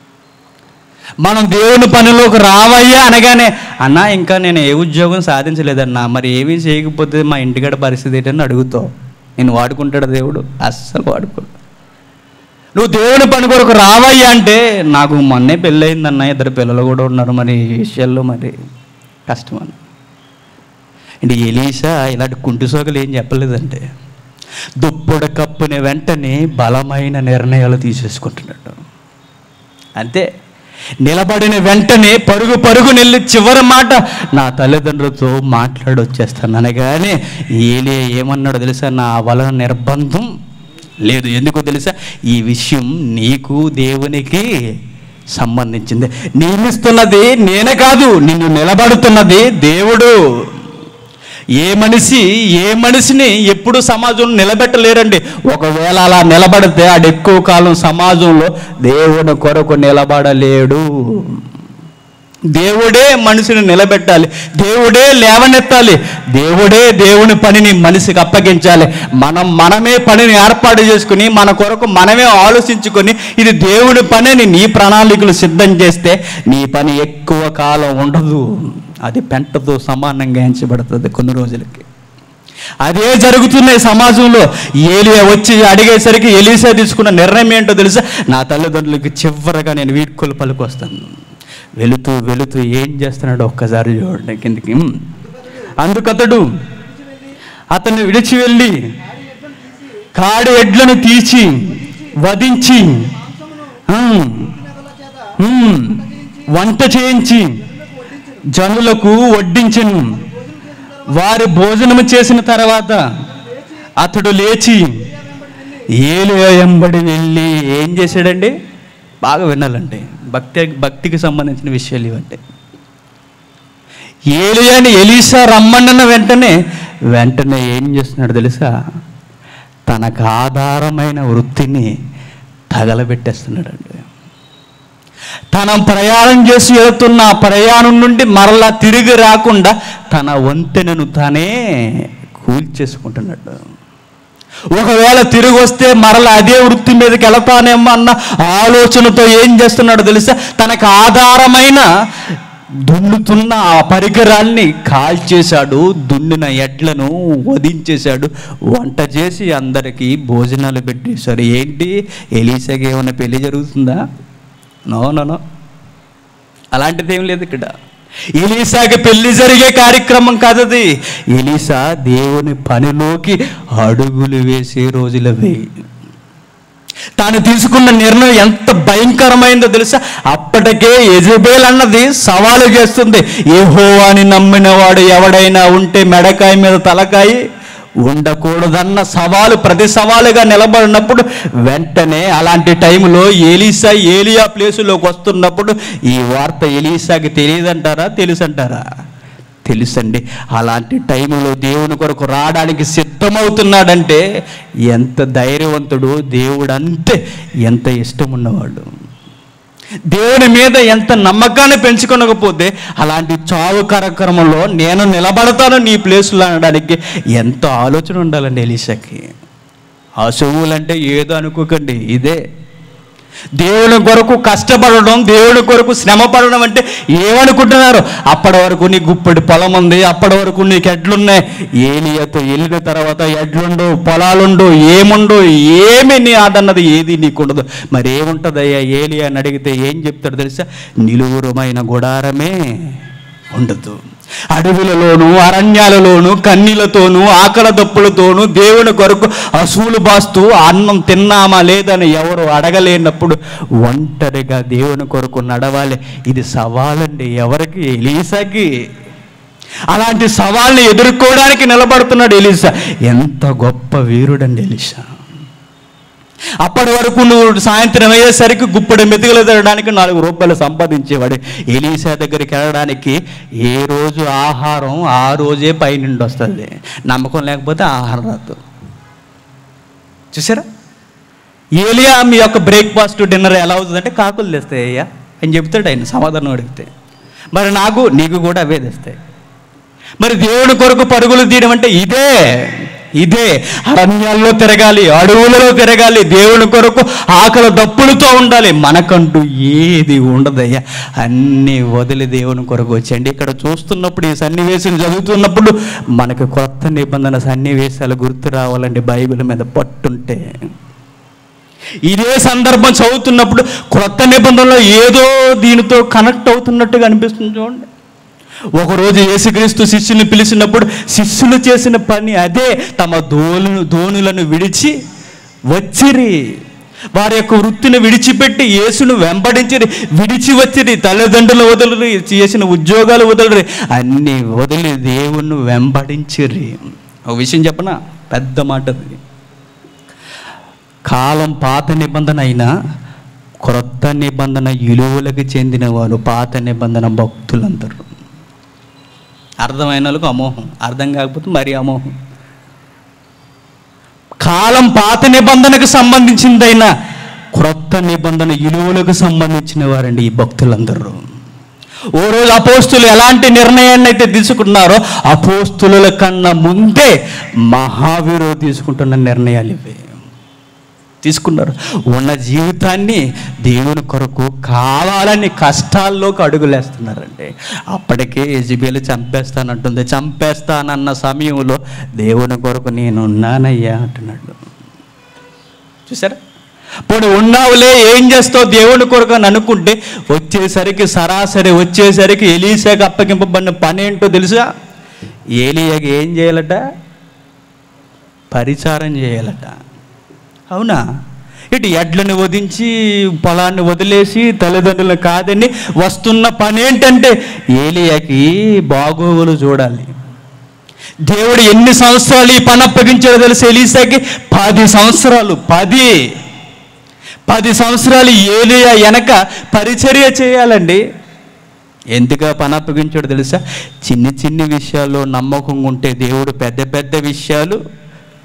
మనం దేవుని పనిలోకి రావయ్యా అనగానే అన్నా ఇంకా నేను ఏ ఉద్యోగం సాధించలేదన్నా మరి ఏమీ చేయకపోతే మా ఇంటికాడ పరిస్థితి ఏంటని అడుగుతావు నేను వాడుకుంటాడు దేవుడు అస్సలు వాడుకోడు నువ్వు దేవుని పని కొరకు రావయ్యా అంటే నాకు మొన్నే పెళ్ళయిందన్న ఇద్దరు పిల్లలు కూడా ఉన్నారు మరి ఈ విషయాల్లో మరి కష్టం అని అంటే ఎలీసా ఇలాంటి కుంటి సోకలు ఏం చెప్పలేదంటే దుప్పుడ కప్పుని వెంటనే బలమైన నిర్ణయాలు తీసేసుకుంటున్నాడు అంతే నిలబడిన వెంటనే పరుగు పరుగు నెల్లి చివరి మాట నా తల్లిదండ్రులతో మాట్లాడి వచ్చేస్తాను అనగానే ఏలే ఏమన్నాడో తెలుసా నా వలన నిర్బంధం లేదు ఎందుకో తెలుసా ఈ విషయం నీకు దేవునికి సంబంధించింది నియమిస్తున్నది నేనే కాదు నిన్ను నిలబడుతున్నది దేవుడు ఏ మనిషి ఏ మనిషిని ఎప్పుడు సమాజంలో నిలబెట్టలేరండి ఒకవేళ అలా నిలబడితే ఆడు ఎక్కువ కాలం సమాజంలో దేవుని కొరకు నిలబడలేడు దేవుడే మనిషిని నిలబెట్టాలి దేవుడే లేవనెత్తాలి దేవుడే దేవుని పనిని మనిషికి అప్పగించాలి మనం మనమే పనిని ఏర్పాటు చేసుకుని మన కొరకు మనమే ఆలోచించుకొని ఇది దేవుని పని అని నీ ప్రణాళికలు సిద్ధం చేస్తే నీ పని ఎక్కువ కాలం ఉండదు అది పెంటతో సమానంగా ఎంచబడుతుంది కొన్ని రోజులకి అదే జరుగుతున్నాయి సమాజంలో ఏలియా వచ్చి అడిగేసరికి ఎలీసా తీసుకున్న నిర్ణయం ఏంటో తెలుసా నా తల్లిదండ్రులకి చివరగా నేను వీడ్కోలు పలుకొస్తాను వెళుతూ వెళుతూ ఏం చేస్తున్నాడో ఒక్కసారి చూడండి కిందికి అందుకతడు అతన్ని విడిచి వెళ్ళి కాడి ఎడ్లను తీసి వధించి ఆ, ఉమ్, వంట చేయించి జనులకు వడ్డించను వారి భోజనము చేసిన తర్వాత అతడు లేచి ఏలు ఎంబడి వెళ్ళి ఏం చేశాడండి బాగా వినాలండి భక్తి భక్తికి సంబంధించిన విషయాలు ఇవంటే ఏలియాని ఎలీసా రమ్మన్న వెంటనే వెంటనే ఏం చేస్తున్నాడు తెలుసా తనకు ఆధారమైన వృత్తిని తగలబెట్టేస్తున్నాడండి తన ప్రయాణం చేసి వెళుతున్న ఆ ప్రయాణం నుండి మరలా తిరిగి రాకుండా తన వంతెనను తానే కూల్చేసుకుంటున్నాడు ఒకవేళ తిరిగి వస్తే మరలా అదే వృత్తి మీదకి వెళతానేమో అన్న ఆలోచనతో ఏం చేస్తున్నాడో తెలుసా తనకు ఆధారమైన దున్నుతున్న ఆ పరికరాల్ని కాల్చేశాడు దున్నిన ఎడ్లను వధించేశాడు వంట చేసి అందరికీ భోజనాలు పెట్టేశారు ఏంటి ఎలీసాకి ఏమైనా పెళ్లి జరుగుతుందా నో నో నో అలాంటిది ఏం లేదు ఇక్కడ ఎలీసాకి పెళ్లి జరిగే కార్యక్రమం కాదది ఎలీసా దేవుని పనిలోకి అడుగులు వేసే రోజులవి తాను తీసుకున్న నిర్ణయం ఎంత భయంకరమైందో తెలుసా అప్పటికే యజబేల్ అన్నది సవాలు చేస్తుంది ఏహోవాని నమ్మినవాడు ఎవడైనా ఉంటే మెడకాయ మీద తలకాయి ఉండకూడదన్న సవాలు ప్రతి సవాలుగా నిలబడినప్పుడు వెంటనే అలాంటి టైంలో ఏలీసా ఏలియా ప్లేసులోకి వస్తున్నప్పుడు ఈ వార్త ఎలీసాకి తెలియదంటారా తెలుసంటారా తెలుసండి అలాంటి టైంలో దేవుని కొరకు రావడానికి సిద్ధమవుతున్నాడంటే ఎంత ధైర్యవంతుడు దేవుడు అంటే ఎంత ఇష్టం ఉన్నవాడు దేవుని మీద ఎంత నమ్మకాన్ని పెంచుకొనకపోతే అలాంటి చావు కార్యక్రమంలో నేను నిలబడతాను నీ ప్లేస్లో అనడానికి ఎంత ఆలోచన ఉండాలండి ఎలీషాకి అశువులంటే ఏదో అనుకోకండి ఇదే దేవుని కొరకు కష్టపడడం దేవుని కొరకు శ్రమ పడడం అంటే ఏమనుకుంటున్నారు అప్పటి వరకు నీ గుప్పటి పొలం ఉంది అప్పటి వరకు నీకు ఎడ్లున్నాయి ఏలియాతో వెళ్ళిన తర్వాత ఎడ్లుండు పొలాలుండు ఏముండు ఏమి నీ ఆటన్నది ఏది నీకు ఉండదు మరి ఏముంటుందయ్యా ఏలి అని అడిగితే ఏం చెప్తాడు తెలుసా నిలువురమైన గుడారమే ఉండదు అడవులలోను అరణ్యాలలోను కన్నీలతోనూ ఆకల దప్పులతోనూ దేవుని కొరకు అసూలు బాస్తూ అన్నం తిన్నామా లేదని ఎవరు అడగలేనప్పుడు ఒంటరిగా దేవుని కొరకు నడవాలి ఇది సవాలండి ఎవరికి ఎలీసాకి అలాంటి సవాల్ని ఎదుర్కోవడానికి నిలబడుతున్నాడు ఎలీసా ఎంత గొప్ప వీరుడండి ఎలీసా అప్పటి వరకు నువ్వు సాయంత్రం అయ్యేసరికి గుప్పడి మెతుకులు తినడానికి నాలుగు రూపాయలు సంపాదించేవాడు ఎలీసా దగ్గరికి వెళ్ళడానికి ఏ రోజు ఆహారం ఆ రోజే పైనుండి వస్తుంది నమ్మకం లేకపోతే ఆహారం రాదు చూసారా ఏలియా మీ యొక్క బ్రేక్ఫాస్ట్ డిన్నర్ ఎలా అవుతుందంటే కాకులు తెస్తాయి అయ్యా అని చెప్తాడు ఆయన సమాధానం అడిగితే మరి నాకు నీకు కూడా అవే తెస్తాయి మరి దేవుని కొరకు పరుగులు తీయడం అంటే ఇదే ఇదే అరణ్యాల్లో తిరగాలి అడవులలో తిరగాలి దేవుని కొరకు ఆకలి దప్పులతో ఉండాలి మనకంటూ ఏది ఉండదయ్యా అన్నీ వదిలి దేవుని కొరకు వచ్చండి ఇక్కడ చూస్తున్నప్పుడు ఈ సన్నివేశం చదువుతున్నప్పుడు మనకు కొత్త నిబంధన సన్నివేశాలు గుర్తు రావాలండి బైబిల్ మీద పట్టుంటే ఇదే సందర్భం చదువుతున్నప్పుడు క్రొత్త నిబంధనలో ఏదో దీనితో కనెక్ట్ అవుతున్నట్టుగా అనిపిస్తుంది చూడండి ఒకరోజు యేసుక్రీస్తు శిష్యుని పిలిచినప్పుడు శిష్యులు చేసిన పని అదే తమ దోలును దోణులను విడిచి వచ్చిరి వారి యొక్క వృత్తిని విడిచిపెట్టి యేసును వెంబడించిరి విడిచి వచ్చిరి తల్లిదండ్రులు వదలరు చేసిన ఉద్యోగాలు వదలరు అన్నీ వదిలి దేవుణ్ణి వెంబడించిరి ఒక విషయం చెప్పనా పెద్ద మాట అది కాలం పాత నిబంధన అయినా క్రొత్త నిబంధన విలువలకు చెందిన వారు పాత నిబంధన భక్తులందరూ అర్థమైన వాళ్ళకు అమోహం అర్థం కాకపోతే మరీ అమోహం కాలం పాత నిబంధనకు సంబంధించిందైనా క్రొత్త నిబంధన విలువలకు సంబంధించిన వారండి ఈ భక్తులందరూ ఓ రోజు అపోస్తులు ఎలాంటి నిర్ణయాన్ని అయితే తీసుకున్నారో అపోస్తుల కన్నా ముందే మహావీరు తీసుకుంటున్న నిర్ణయాలు ఇవే తీసుకున్నారు ఉన్న జీవితాన్ని దేవుని కొరకు కావాలని కష్టాల్లోకి అడుగులేస్తున్నారండి అప్పటికే ఎజిబేలు చంపేస్తానంటుంది చంపేస్తానన్న సమయంలో దేవుని కొరకు నేను ఉన్నానయ్యా అంటున్నాడు చూసారా పోనీ ఉన్నావులే ఏం చేస్తావు దేవుని కొరకు అని అనుకుంటే వచ్చేసరికి సరాసరి వచ్చేసరికి ఎలీసాకి అప్పగింపబడిన పని ఏంటో తెలుసా ఏలియాకి ఏం చేయాలట పరిచారం చేయాలట అవునా ఇటు ఎడ్లను వధించి పొలాన్ని వదిలేసి తల్లిదండ్రులను కాదని వస్తున్న పని ఏంటంటే ఏలియాకి బాగోగులు చూడాలి దేవుడు ఎన్ని సంవత్సరాలు ఈ పని అప్పగించాడో తెలిసి ఎలీసాకి పది సంవత్సరాలు పది పది సంవత్సరాలు ఏలియా వెనక పరిచర్య చేయాలండి ఎందుకు పని అప్పగించాడో తెలుసా చిన్ని చిన్ని విషయాల్లో నమ్మకంగా ఉంటే దేవుడు పెద్ద పెద్ద విషయాలు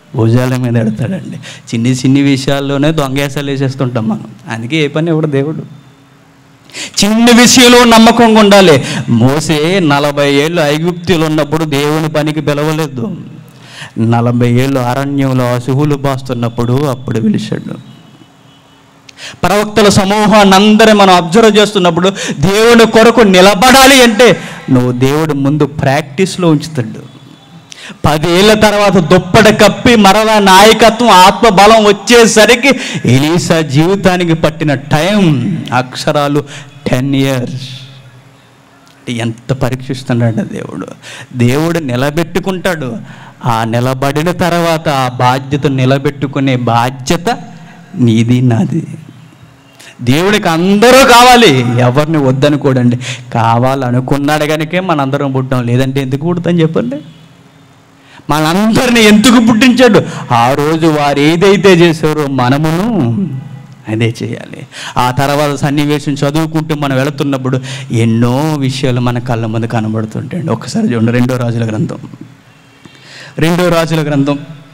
భుజాల మీద ఎడతాడండి చిన్ని చిన్ని విషయాల్లోనే దొంగేసాలు వేసేస్తుంటాం మనం అందుకే ఏ పని ఎవడు దేవుడు చిన్న విషయంలో నమ్మకంగా ఉండాలి మోసే నలభై ఏళ్ళు ఐగుప్తులు ఉన్నప్పుడు దేవుని పనికి పిలవలేదు నలభై ఏళ్ళు అరణ్యంలో అసువులు బాస్తున్నప్పుడు అప్పుడు పిలిచాడు ప్రవక్తల సమూహాన్ని అందరూ మనం అబ్జర్వ్ చేస్తున్నప్పుడు దేవుని కొరకు నిలబడాలి అంటే నువ్వు దేవుడు ముందు ప్రాక్టీస్లో ఉంచుతాడు పదేళ్ల తర్వాత దుప్పట కప్పి మరలా నాయకత్వం ఆత్మబలం వచ్చేసరికి ఎలీసా జీవితానికి పట్టిన టైం అక్షరాలు టెన్ ఇయర్స్ ఎంత పరీక్షిస్తున్నాడు దేవుడు దేవుడు నిలబెట్టుకుంటాడు ఆ నిలబడిన తర్వాత ఆ బాధ్యత నిలబెట్టుకునే బాధ్యత నీది నాది దేవుడికి అందరూ కావాలి ఎవరిని వద్దనుకోడండి కావాలనుకున్నాడు కనుకే మనందరం పుట్టాం లేదంటే ఎందుకు పుడతాం చెప్పండి మనందరిని ఎందుకు పుట్టించాడు ఆ రోజు వారు ఏదైతే చేశారో మనమును అదే చేయాలి ఆ తర్వాత సన్నివేశం చదువుకుంటూ మనం వెళుతున్నప్పుడు ఎన్నో విషయాలు మన కళ్ళ ముందు కనబడుతుంటాయండి ఒక్కసారి చూడండి రెండో రాజుల గ్రంథం రెండో రాజుల గ్రంథం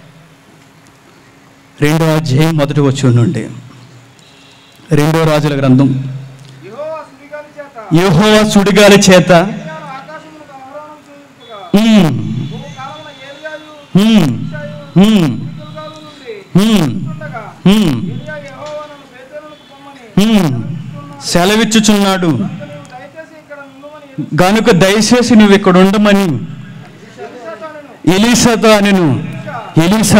రెండో అధ్యాయం మొదటి వచ్చి నుండి రెండో రాజుల గ్రంథం యెహోవా సుడిగాలి చేత యెహోవా సుడిగాలి చేత ఏలియాను ఆకాశమునకు ఆరోహణం చేయుటగా ఉమ్, భూకాలమున ఏలియాయు ఉమ్, ఉమ్, గిల్గాలు నుండి ఉమ్, ఉండగా ఉమ్, ఏలియా యెహోవా నన్ను బేతేలునకు పొమ్మని ఉమ్. సెలవిచ్చుచున్నాడు నీవు దయచేసి ఇక్కడ నుండుమని గనుక దయచేసి నువ్వు ఇక్కడ ఉండమని ఎలిసాతో ఎలీసాతో అనెను ఎలీసా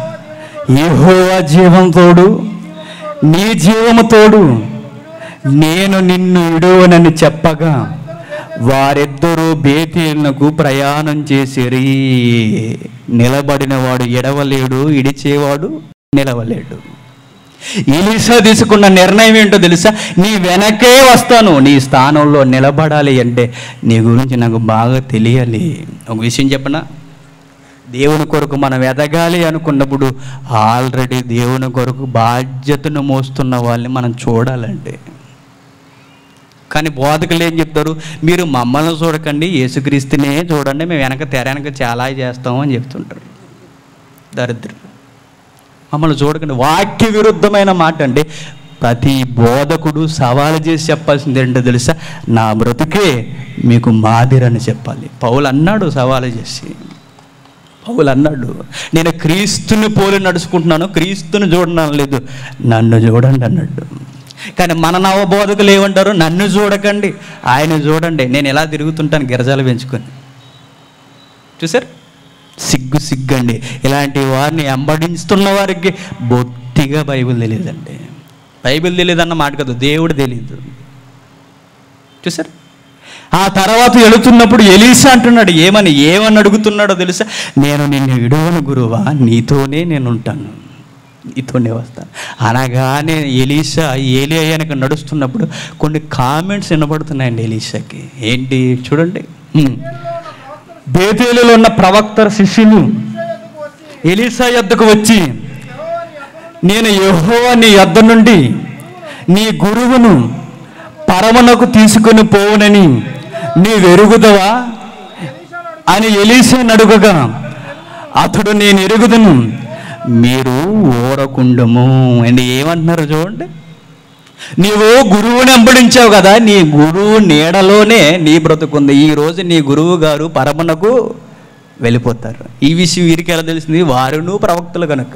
యెహోవా యెహోవా దేవుని జీవం తోడు నీ జీవము తోడు నేను నిన్ను విడువనని చెప్పగా వారిద్దరూ బేతీలకు ప్రయాణం చేసిరి నిలబడిన వాడు ఎడవలేడు ఇడిచేవాడు నిలవలేడు ఎలీసా తీసుకున్న నిర్ణయం ఏంటో తెలుసా నీ వెనకే వస్తాను నీ స్థానంలో నిలబడాలి అంటే నీ గురించి నాకు బాగా తెలియాలి ఒక విషయం చెప్పనా దేవుని కొరకు మనం ఎదగాలి అనుకున్నప్పుడు ఆల్రెడీ దేవుని కొరకు బాధ్యతను మోస్తున్న వాళ్ళని మనం చూడాలండి కానీ బోధకులు ఏం చెప్తారు మీరు మమ్మల్ని చూడకండి యేసుక్రీస్తునే చూడండి మేము వెనక తెర వెనక చాలా చేస్తాము అని చెప్తుంటారు దరిద్రులు మమ్మల్ని చూడకండి వాక్య విరుద్ధమైన మాట అండి ప్రతి బోధకుడు సవాలు చేసి చెప్పాల్సింది ఏంటో తెలుసా నా బ్రతుకే మీకు మాదిరని చెప్పాలి పౌలు అన్నాడు సవాలు చేసి పౌలు అన్నాడు నేను క్రీస్తుని పోలి నడుచుకుంటున్నాను క్రీస్తుని చూడడం లేదు నన్ను చూడండి అన్నాడు కానీ మన నవబోధకులు ఏమంటారు నన్ను చూడకండి ఆయన చూడండి నేను ఎలా తిరుగుతుంటాను గిరజాలు పెంచుకొని చూసారు సిగ్గు సిగ్గండి ఇలాంటి వారిని వెంబడిస్తున్న వారికి బొత్తిగా బైబిల్ తెలియదండి బైబిల్ తెలియదన్న మాట కాదు దేవుడు తెలియదు చూసారు ఆ తర్వాత వెళుతున్నప్పుడు ఎలీసా అంటున్నాడు ఏమని ఏమని అడుగుతున్నాడో తెలుసా నేను నిన్ను విడువను గురువా నీతోనే నేను ఉంటాను నీతోనే వస్తాను అనగానే ఎలీసా ఏలి అయ్యాక నడుస్తున్నప్పుడు కొన్ని కామెంట్స్ వినబడుతున్నాయండి ఎలీసాకి ఏంటి చూడండి హ్మ్. బేతేలులో ఉన్న ప్రవక్త శిష్యులు ఎలీసా యొద్దకు వచ్చి నేను యెహోవా నీ యొద్ద నుండి నీ గురువును పరమునకు తీసుకుని పోవునని నీ వెరుగుదవా అని ఎలీసాను అడుగగా అతడు నేను ఎరుగుదును మీరు ఓరకుండము అని ఏమంటున్నారు చూడండి నీవు గురువుని వెంబడించావు కదా నీ గురువు నీడలోనే నీ బ్రతుకుంది ఈ రోజు నీ గురువు గారు పరమునకు వెళ్ళిపోతారు ఈ విషయం వీరికి ఎలా తెలిసింది వారును ప్రవక్తలు కనుక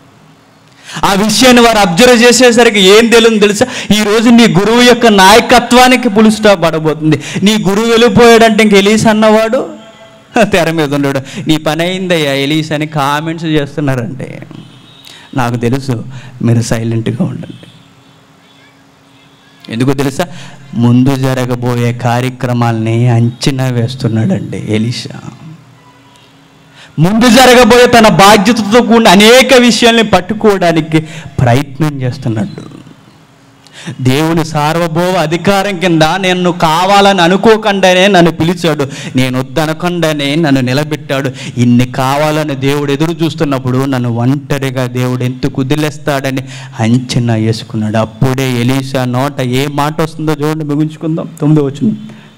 ఆ విషయాన్ని వారు అబ్జర్వ్ చేసేసరికి ఏం తెలియదు తెలుసా ఈ రోజు నీ గురువు యొక్క నాయకత్వానికి పులి స్టాప్ పడబోతుంది నీ గురువు వెళ్ళిపోయాడంటే ఇంక ఎలీస్ అన్నవాడు తెర మీద ఉన్నాడు నీ పని అయిందయ్యా ఎలీస్ అని కామెంట్స్ చేస్తున్నారంటే నాకు తెలుసు మీరు సైలెంట్గా ఉండండి ఎందుకో తెలుసా ముందు జరగబోయే కార్యక్రమాల్ని అంచనా వేస్తున్నాడండి ఎలీషా ముందు జరగబోయే తన బాధ్యతతో కూడిన అనేక విషయాల్ని పట్టుకోవడానికి ప్రయత్నం చేస్తున్నాడు దేవుని సార్వభౌమ అధికారం కింద నేను కావాలని అనుకోకుండానే నన్ను పిలిచాడు నేను వద్దనకుండానే నన్ను నిలబెట్టాడు ఇన్ని కావాలని దేవుడు ఎదురు చూస్తున్నప్పుడు నన్ను ఒంటరిగా దేవుడు ఎంత కుదిలేస్తాడని అంచనా వేసుకున్నాడు అప్పుడే ఎలీసా నోట ఏ మాట వస్తుందో చూడండి ముగించుకుందాం తొమ్మిదో వచ్చిన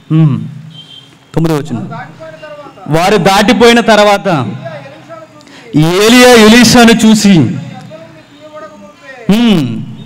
తొమ్మిదో వచ్చిన దాటిపోయిన తర్వాత వారు దాటిపోయిన తర్వాత ఎలియా ఎలీషాను చూసి ఏలియా ఎలీసాను చూసి తీయబడక మునిపే "హ్మ్,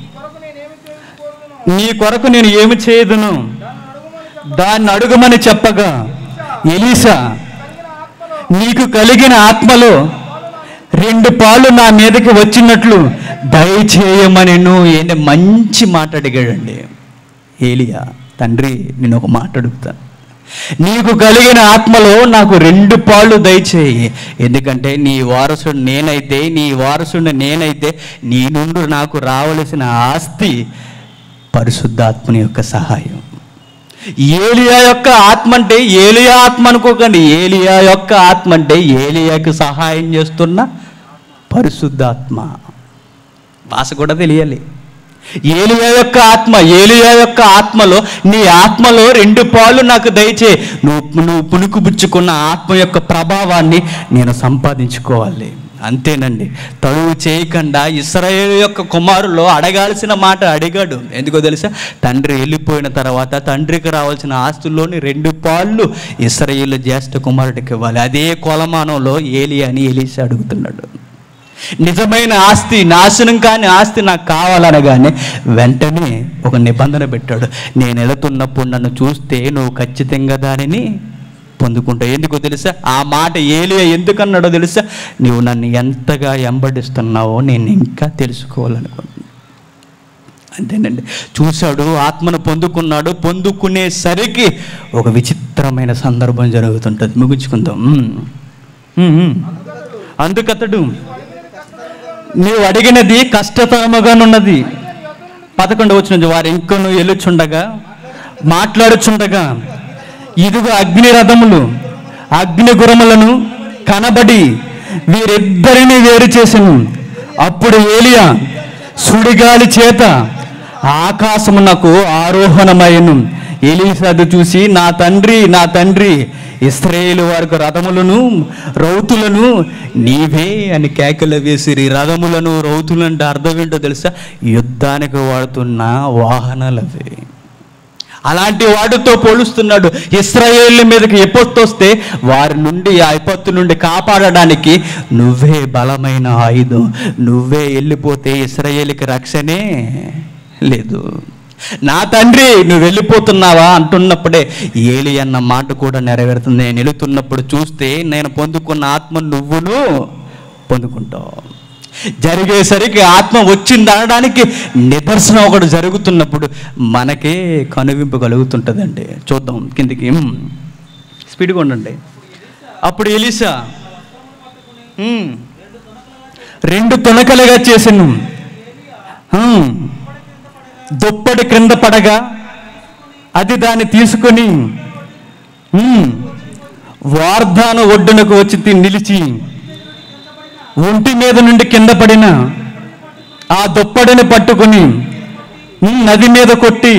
ఈ కొరకు నేను ఏమి నీ కొరకు నేను ఏమి చేయదును చేయకపోదును దాన్ని దాన్ని అడుగమని అడుగుమని చెప్ప చెప్పగా ఎలీసా కలిగిన ఆత్మలో నీకు కలిగిన ఆత్మలో రెండు పాలు నా మీదకి వచ్చినట్లు దయచేయమని ఏంటి మంచి మాట అడిగాడండి ఏలియా తండ్రి నేను ఒక మాట అడుగుతాను నీకు కలిగిన ఆత్మలో నాకు రెండు పాళ్ళు దయచేయి ఎందుకంటే నీ వారసుడు నేనైతే నీ వారసుడు నేనైతే నీ నుండి నాకు రావలసిన ఆస్తి పరిశుద్ధాత్మని యొక్క సహాయం ఏలియా యొక్క ఆత్మ అంటే ఏలియా ఆత్మ అనుకోకండి ఏలియా యొక్క ఆత్మ అంటే ఏలియాకి సహాయం చేస్తున్న పరిశుద్ధాత్మ భాష కూడా తెలియాలి ఏలియా యొక్క ఆత్మ ఏలియా యొక్క ఆత్మలో నీ ఆత్మలో రెండు పాలు నాకు దయచే నువ్వు నువ్వు పుణుకుపుచ్చుకున్న ఆత్మ యొక్క ప్రభావాన్ని నేను సంపాదించుకోవాలి అంతేనండి తడువు చేయకుండా ఇస్రాయేల్ యొక్క కుమారులో అడగాల్సిన మాట అడిగాడు ఎందుకో తెలుసా తండ్రి వెళ్ళిపోయిన తర్వాత తండ్రికి రావాల్సిన ఆస్తుల్లోని రెండు పాళ్ళు ఇస్రాయేల్ జ్యేష్ఠ కుమారుడికి ఇవ్వాలి అదే కొలమానంలో ఏలి అని ఎలిసి అడుగుతున్నాడు నిజమైన ఆస్తి నాశనం కాని ఆస్తి నాకు కావాలనగానే వెంటనే ఒక నిబంధన పెట్టాడు నేను వెళుతున్నప్పుడు నన్ను చూస్తే నువ్వు ఖచ్చితంగా దానిని పొందుకుంటావు ఎందుకో తెలుసా ఆ మాట ఏలియా ఎందుకన్నాడో తెలుసా నువ్వు నన్ను ఎంతగా ఎంబడిస్తున్నావో నేను ఇంకా తెలుసుకోవాలనుకుంటున్నాను అంతేనండి చూశాడు ఆత్మను పొందుకున్నాడు పొందుకునేసరికి ఒక విచిత్రమైన సందర్భం జరుగుతుంటుంది ముగించుకుందాం ఉమ్. ఉమ్, ఉమ్. అందుకతడు నీవు అడిగినది కష్టతరముగానున్నది పదకొండు వచ్చిన వారు ఇంకొను ఎలుచుండగా మాట్లాడుచుండగా ఇదిగో అగ్ని రథములు అగ్ని గురములను కనబడి వీరిద్దరిని వేరు చేసెను అప్పుడు ఏలియా సుడిగాలి చేత ఆకాశమునకు ఆరోహణమయ్యను ఎలీసాదు చూసి నా తండ్రి నా తండ్రి ఇస్రాయేలు వారికి రథములను రౌతులను నీవే అని కేకలు వేసిరి రథములను రౌతులు అంటే అర్థం ఏంటో తెలుసా యుద్ధానికి వాడుతున్న వాహనాలు అవి అలాంటి వాటితో పోలుస్తున్నాడు ఇస్రాయేల్ మీదకి ఎప్పొత్తు వస్తే వారి నుండి ఆ విపత్తు నుండి కాపాడడానికి నువ్వే బలమైన ఆయుధం నువ్వే వెళ్ళిపోతే ఇస్రాయేల్కి రక్షణే లేదు నా తండ్రి నువ్వు వెళ్ళిపోతున్నావా అంటున్నప్పుడే ఏలి అన్న మాట కూడా నెరవేరుతుంది నేను వెళుతున్నప్పుడు చూస్తే నేను పొందుకున్న ఆత్మ నువ్వును పొందుకుంటావు జరిగేసరికి ఆత్మ వచ్చింది అనడానికి నిదర్శనం ఒకటి జరుగుతున్నప్పుడు మనకే కనువింపు కలుగుతుంటుందండి చూద్దాం కిందికి మ్. స్పీడ్గా ఉండండి అప్పుడు ఎలిసా మ్. రెండు తునకలుగా చేసాను దుప్పటి క్రింద పడగా అది దాన్ని తీసుకొని మ్, వార్ధాను ఒడ్డునకు వచ్చి తి- నిలిచి ఒంటి మీద నుండి కింద పడిన ఆ దుప్పడిని పట్టుకుని మ్, నది మీద కొట్టి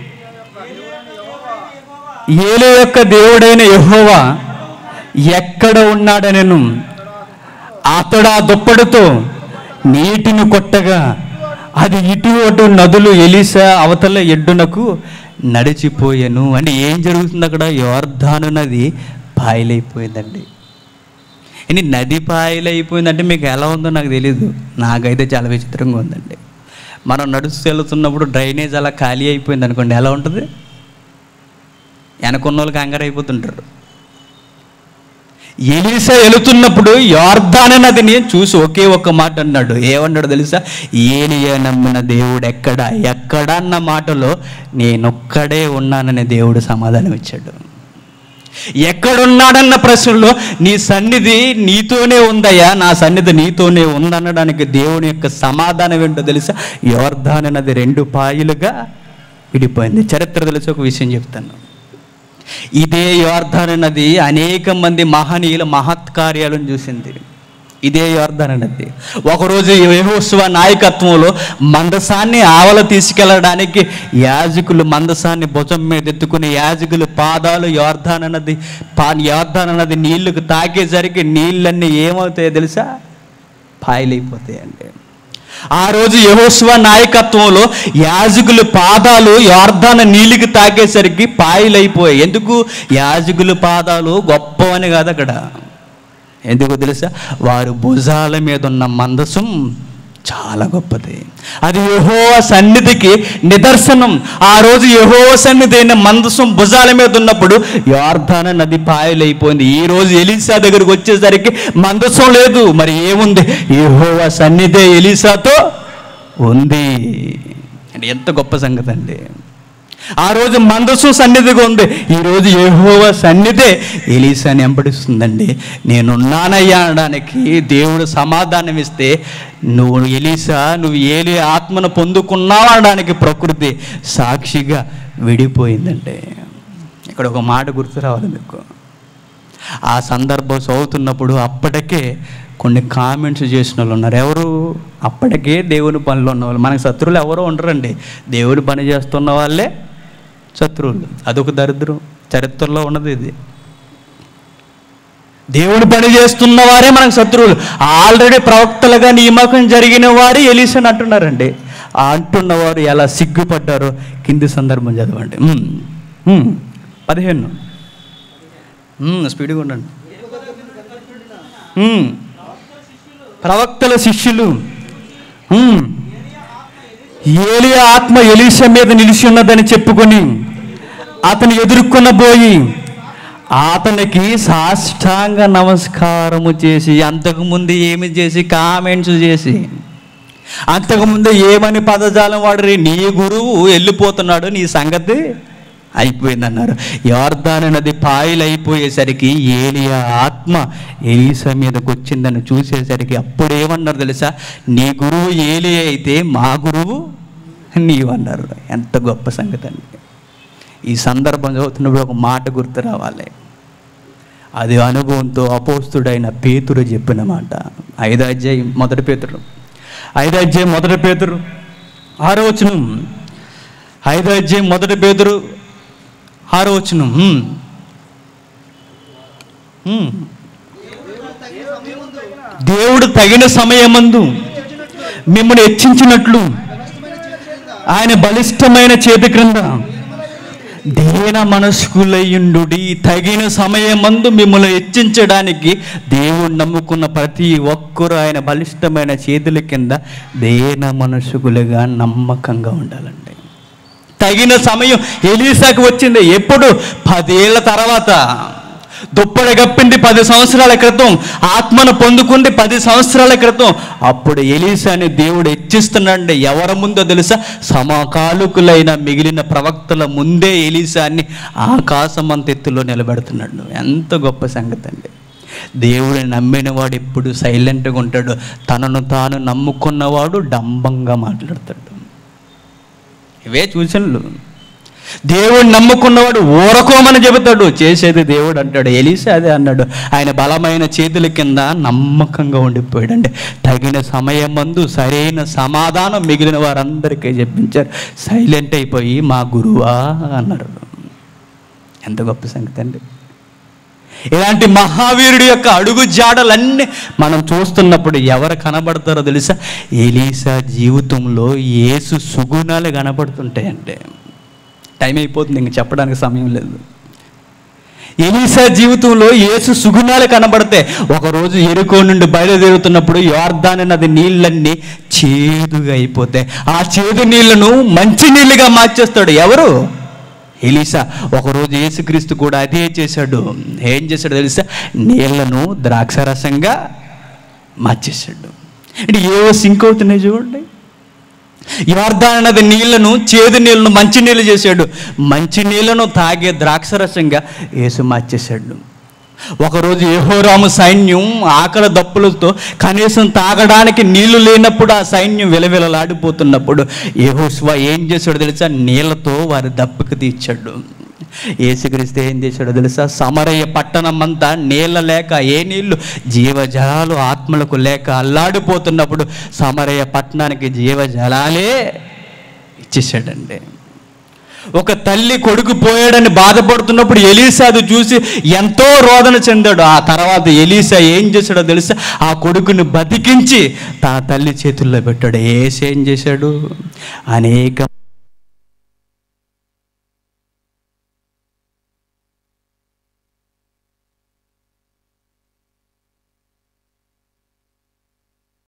ఏలే యొక్క దేవుడైన యెహోవా ఎక్కడ ఉన్నాడనెను అతడు ఆ దుప్పటితో నీటిని కొట్టగా అది ఇటు అటు నదులు ఎలిసా అవతల ఎడ్డునకు నడిచిపోయాను అంటే ఏం జరుగుతుంది అక్కడ యోర్ధాను నది పాయలైపోయిందండి ఇని నది పాయలైపోయిందంటే మీకు ఎలా ఉందో నాకు తెలియదు నాకైతే చాలా విచిత్రంగా ఉందండి మనం నడుస్తూ వెళ్తున్నప్పుడు డ్రైనేజ్ అలా ఖాళీ అయిపోయింది అనుకోండి ఎలా ఉంటుంది వెనకున్న వాళ్ళు కంగారు అయిపోతుంటారు ఎలీసా వెళుతున్నప్పుడు యోర్ధాన నదిని చూసి ఒకే ఒక్క మాట అన్నాడు ఏమన్నాడు తెలుసా ఏలియా నమ్మిన దేవుడు ఎక్కడ ఎక్కడ అన్న మాటలో నేనొక్కడే ఉన్నానని దేవుడు సమాధానం ఇచ్చాడు ఎక్కడున్నాడన్న ప్రశ్నలో నీ సన్నిధి నీతోనే ఉందయ్యా నా సన్నిధి నీతోనే ఉందనడానికి దేవుని యొక్క సమాధానం ఏంటో తెలుసా యోర్ధాన నది రెండు పాయలుగా విడిపోయింది చరిత్ర తెలిసి ఒక విషయం చెప్తాను ఇదే యోర్ధాన నది అనేక మంది మహనీయుల మహత్కార్యాలను చూసింది ఇదే యోర్ధాన నది ఒకరోజు యెహోషువ నాయకత్వంలో మందసాన్ని ఆవల తీసుకెళ్ళడానికి యాజకులు మందసాన్ని భుజం మీద ఎత్తుకుని యాజకులు పాదాలు యోర్ధాన నది పా యోర్ధాన నది నీళ్లకు తాకేసరికి నీళ్ళన్నీ ఏమవుతాయో తెలుసా పాయలైపోతాయండి ఆ రోజు యహోస్వ నాయకత్వంలో యాజకులు పాదాలు యోర్ధాన నీళ్ళకి తాకేసరికి పాయలైపోయాయి ఎందుకు యాజకులు పాదాలు గొప్పవని కాదు అక్కడ ఎందుకో తెలుసా వారు భుజాల మీద ఉన్న మందసం చాలా గొప్పది అది యెహోవా సన్నిధికి నిదర్శనం ఆ రోజు యెహోవా సన్నిధి అయిన మందసం భుజాల మీద ఉన్నప్పుడు యార్ధాన నది పాయలైపోయింది ఈ రోజు ఎలీసా దగ్గరికి వచ్చేసరికి మందసం లేదు మరి ఏముంది యెహోవా సన్నిధే ఎలీసాతో ఉంది అంటే ఎంత గొప్ప సంగతి అండి ఆ రోజు మందసం సన్నిధిగా ఉంది ఈ రోజు యెహోవా సన్నిధే ఎలీసాని వెంబడిస్తుందండి నేనున్నానయ్యా అనడానికి దేవుడు సమాధానం ఇస్తే నువ్వు ఎలీసా నువ్వు ఏలి ఆత్మను పొందుకున్నావు అనడానికి ప్రకృతి సాక్షిగా విడిపోయిందండి ఇక్కడ ఒక మాట గుర్తు రావాలి మీకు ఆ సందర్భం చదువుతున్నప్పుడు అప్పటికే కొన్ని కామెంట్స్ చేసిన వాళ్ళు ఉన్నారు ఎవరు అప్పటికే దేవుని పనిలో ఉన్న వాళ్ళు మనకి శత్రువులు ఎవరో ఉండరండి దేవుని పని చేస్తున్న వాళ్ళే శత్రువులు అదొక దరిద్రం చరిత్రలో ఉన్నది ఇది దేవుని పని చేస్తున్న వారే మనకు శత్రువులు ఆల్రెడీ ప్రవక్తలుగా నియామకం జరిగిన వారే ఎలీసని అంటున్నారండి ఆ అంటున్నవారు ఎలా సిగ్గుపడ్డారో కింది సందర్భం చదవండి ఉమ్, ఉమ్, పదిహేను ఉమ్, స్పీడ్గా ఉండండి ఉమ్, ప్రవక్తల శిష్యులు ఉమ్, ఏలియా ఆత్మ ఎలీష మీద నిలిచి ఉన్నదని చెప్పుకొని అతను ఎదుర్కొనబోయి అతనికి సాష్టాంగ నమస్కారము చేసి అంతకుముందు ఏమి చేసి కామెంట్స్ చేసి అంతకుముందు ఏమని పదజాలం వాడు నీ గురువు వెళ్ళిపోతున్నాడు నీ సంగతి అయిపోయిందన్నారు యార్దాన్ నది పాయలు అయిపోయేసరికి ఏలియా ఆత్మ ఎలీసా మీదకి వచ్చిందని చూసేసరికి అప్పుడు ఏమన్నారు తెలుసా నీ గురువు ఏలి అయితే మా గురువు నీవన్నారు ఎంత గొప్ప సంగతి అండి ఈ సందర్భం చదువుతున్నప్పుడు ఒక మాట గుర్తు రావాలి అది అనుభవంతో అపోస్తుడైన పేతురు చెప్పిన మాట ఐదో అధ్యాయం మొదటి పేతురు ఐదో అధ్యాయం మొదటి పేతురు ఆరో వచనం ఐదో అధ్యాయం మొదటి పేతురు ఆరో వచనం హ్మ్. హ్మ్. దేవుడు తగిన సమయమందు మిమ్మల్ని హెచ్చించినట్లు ఆయన బలిష్టమైన చేతి క్రింద దేన మనస్కులయ్యుండు తగిన సమయమందు మిమ్మల్ని హెచ్చించడానికి దేవుడు నమ్ముకున్న ప్రతి ఒక్కరూ ఆయన బలిష్టమైన చేతుల కింద దేన మనస్కులుగా నమ్మకంగా ఉండాలండి తగిన సమయం ఎలీసాకు వచ్చింది ఎప్పుడు పదేళ్ల తర్వాత దుప్పటి గప్పింది పది సంవత్సరాల క్రితం ఆత్మను పొందుకుంది పది సంవత్సరాల క్రితం అప్పుడు ఎలీసాని దేవుడు హెచ్చిస్తున్నాడు ఎవరి ముందో తెలుసా సమకాలుకులైన మిగిలిన ప్రవక్తల ముందే ఎలీసాన్ని ఆకాశమంత ఎత్తులో నిలబెడుతున్నాడు ఎంత గొప్ప సంగతి అండి దేవుడిని నమ్మినవాడు ఎప్పుడు సైలెంట్గా ఉంటాడు తనను తాను నమ్ముకున్నవాడు డంబంగా మాట్లాడతాడు ఇవే సూచనలు దేవుడు నమ్ముకున్నవాడు ఊరకోమని చెబుతాడు చేసేది దేవుడు అంటాడు ఎలీసా అదే అన్నాడు ఆయన బలమైన చేతుల కింద నమ్మకంగా ఉండిపోయాడు అంటే తగిన సమయం మందు సరైన సమాధానం మిగిలిన వారందరికీ చెప్పించారు సైలెంట్ అయిపోయి మా గురువా అన్నారు ఎంత గొప్ప సంగతి అండి ఇలాంటి మహావీరుడి యొక్క అడుగు జాడలన్నీ మనం చూస్తున్నప్పుడు ఎవరు కనబడతారో తెలుసా ఎలీసా జీవితంలో యేసు సుగుణాలు కనబడుతుంటాయంటే టైం అయిపోతుంది ఇంక చెప్పడానికి సమయం లేదు ఎలీసా జీవితంలో యేసు సుగుణాలు కనబడితే ఒకరోజు ఎరుకో నుండి బయలుదేరుతున్నప్పుడు యోర్దాన్ నది నీళ్ళన్నీ చేదుగా అయిపోతాయి ఆ చేదు నీళ్లను మంచి నీళ్ళుగా మార్చేస్తాడు ఎవరు ఎలీసా ఒకరోజు యేసుక్రీస్తు కూడా అదే చేశాడు ఏం చేశాడు తెలుసా నీళ్లను ద్రాక్షరసంగా మార్చేశాడు అంటే ఏవో సింక్ అవుతున్నాయి చూడండి యోర్దాన్ నది నీళ్లను చేదు నీళ్లను మంచి నీళ్ళు చేశాడు మంచి నీళ్లను తాగే ద్రాక్షరసంగా యేసు మార్చేశాడు ఒకరోజు యెహోరాము సైన్యం ఆకలి దప్పులతో కనీసం తాగడానికి నీళ్లు లేనప్పుడు ఆ సైన్యం విలవిలలాడిపోతున్నప్పుడు యెహోషువ ఏం చేశాడో తెలుసా నీళ్లతో వారి దప్పుకు తీర్చాడు ఏసుక్రీస్తు ఏం చేశాడో తెలుసా సమరయ్య పట్టణం అంతా నీళ్ళ లేక ఏ నీళ్లు జీవజలాలు ఆత్మలకు లేక అల్లాడిపోతున్నప్పుడు సమరయ్య పట్టణానికి జీవజలాలే ఇచ్చేసాడండి ఒక తల్లి కొడుకు పోయాడని బాధపడుతున్నప్పుడు ఎలీసా అది చూసి ఎంతో రోదన చెందాడు ఆ తర్వాత ఎలీసా ఏం చేశాడో తెలుసా ఆ కొడుకుని బతికించి తన తల్లి చేతుల్లో పెట్టాడు ఏసి ఏం చేశాడు అనేక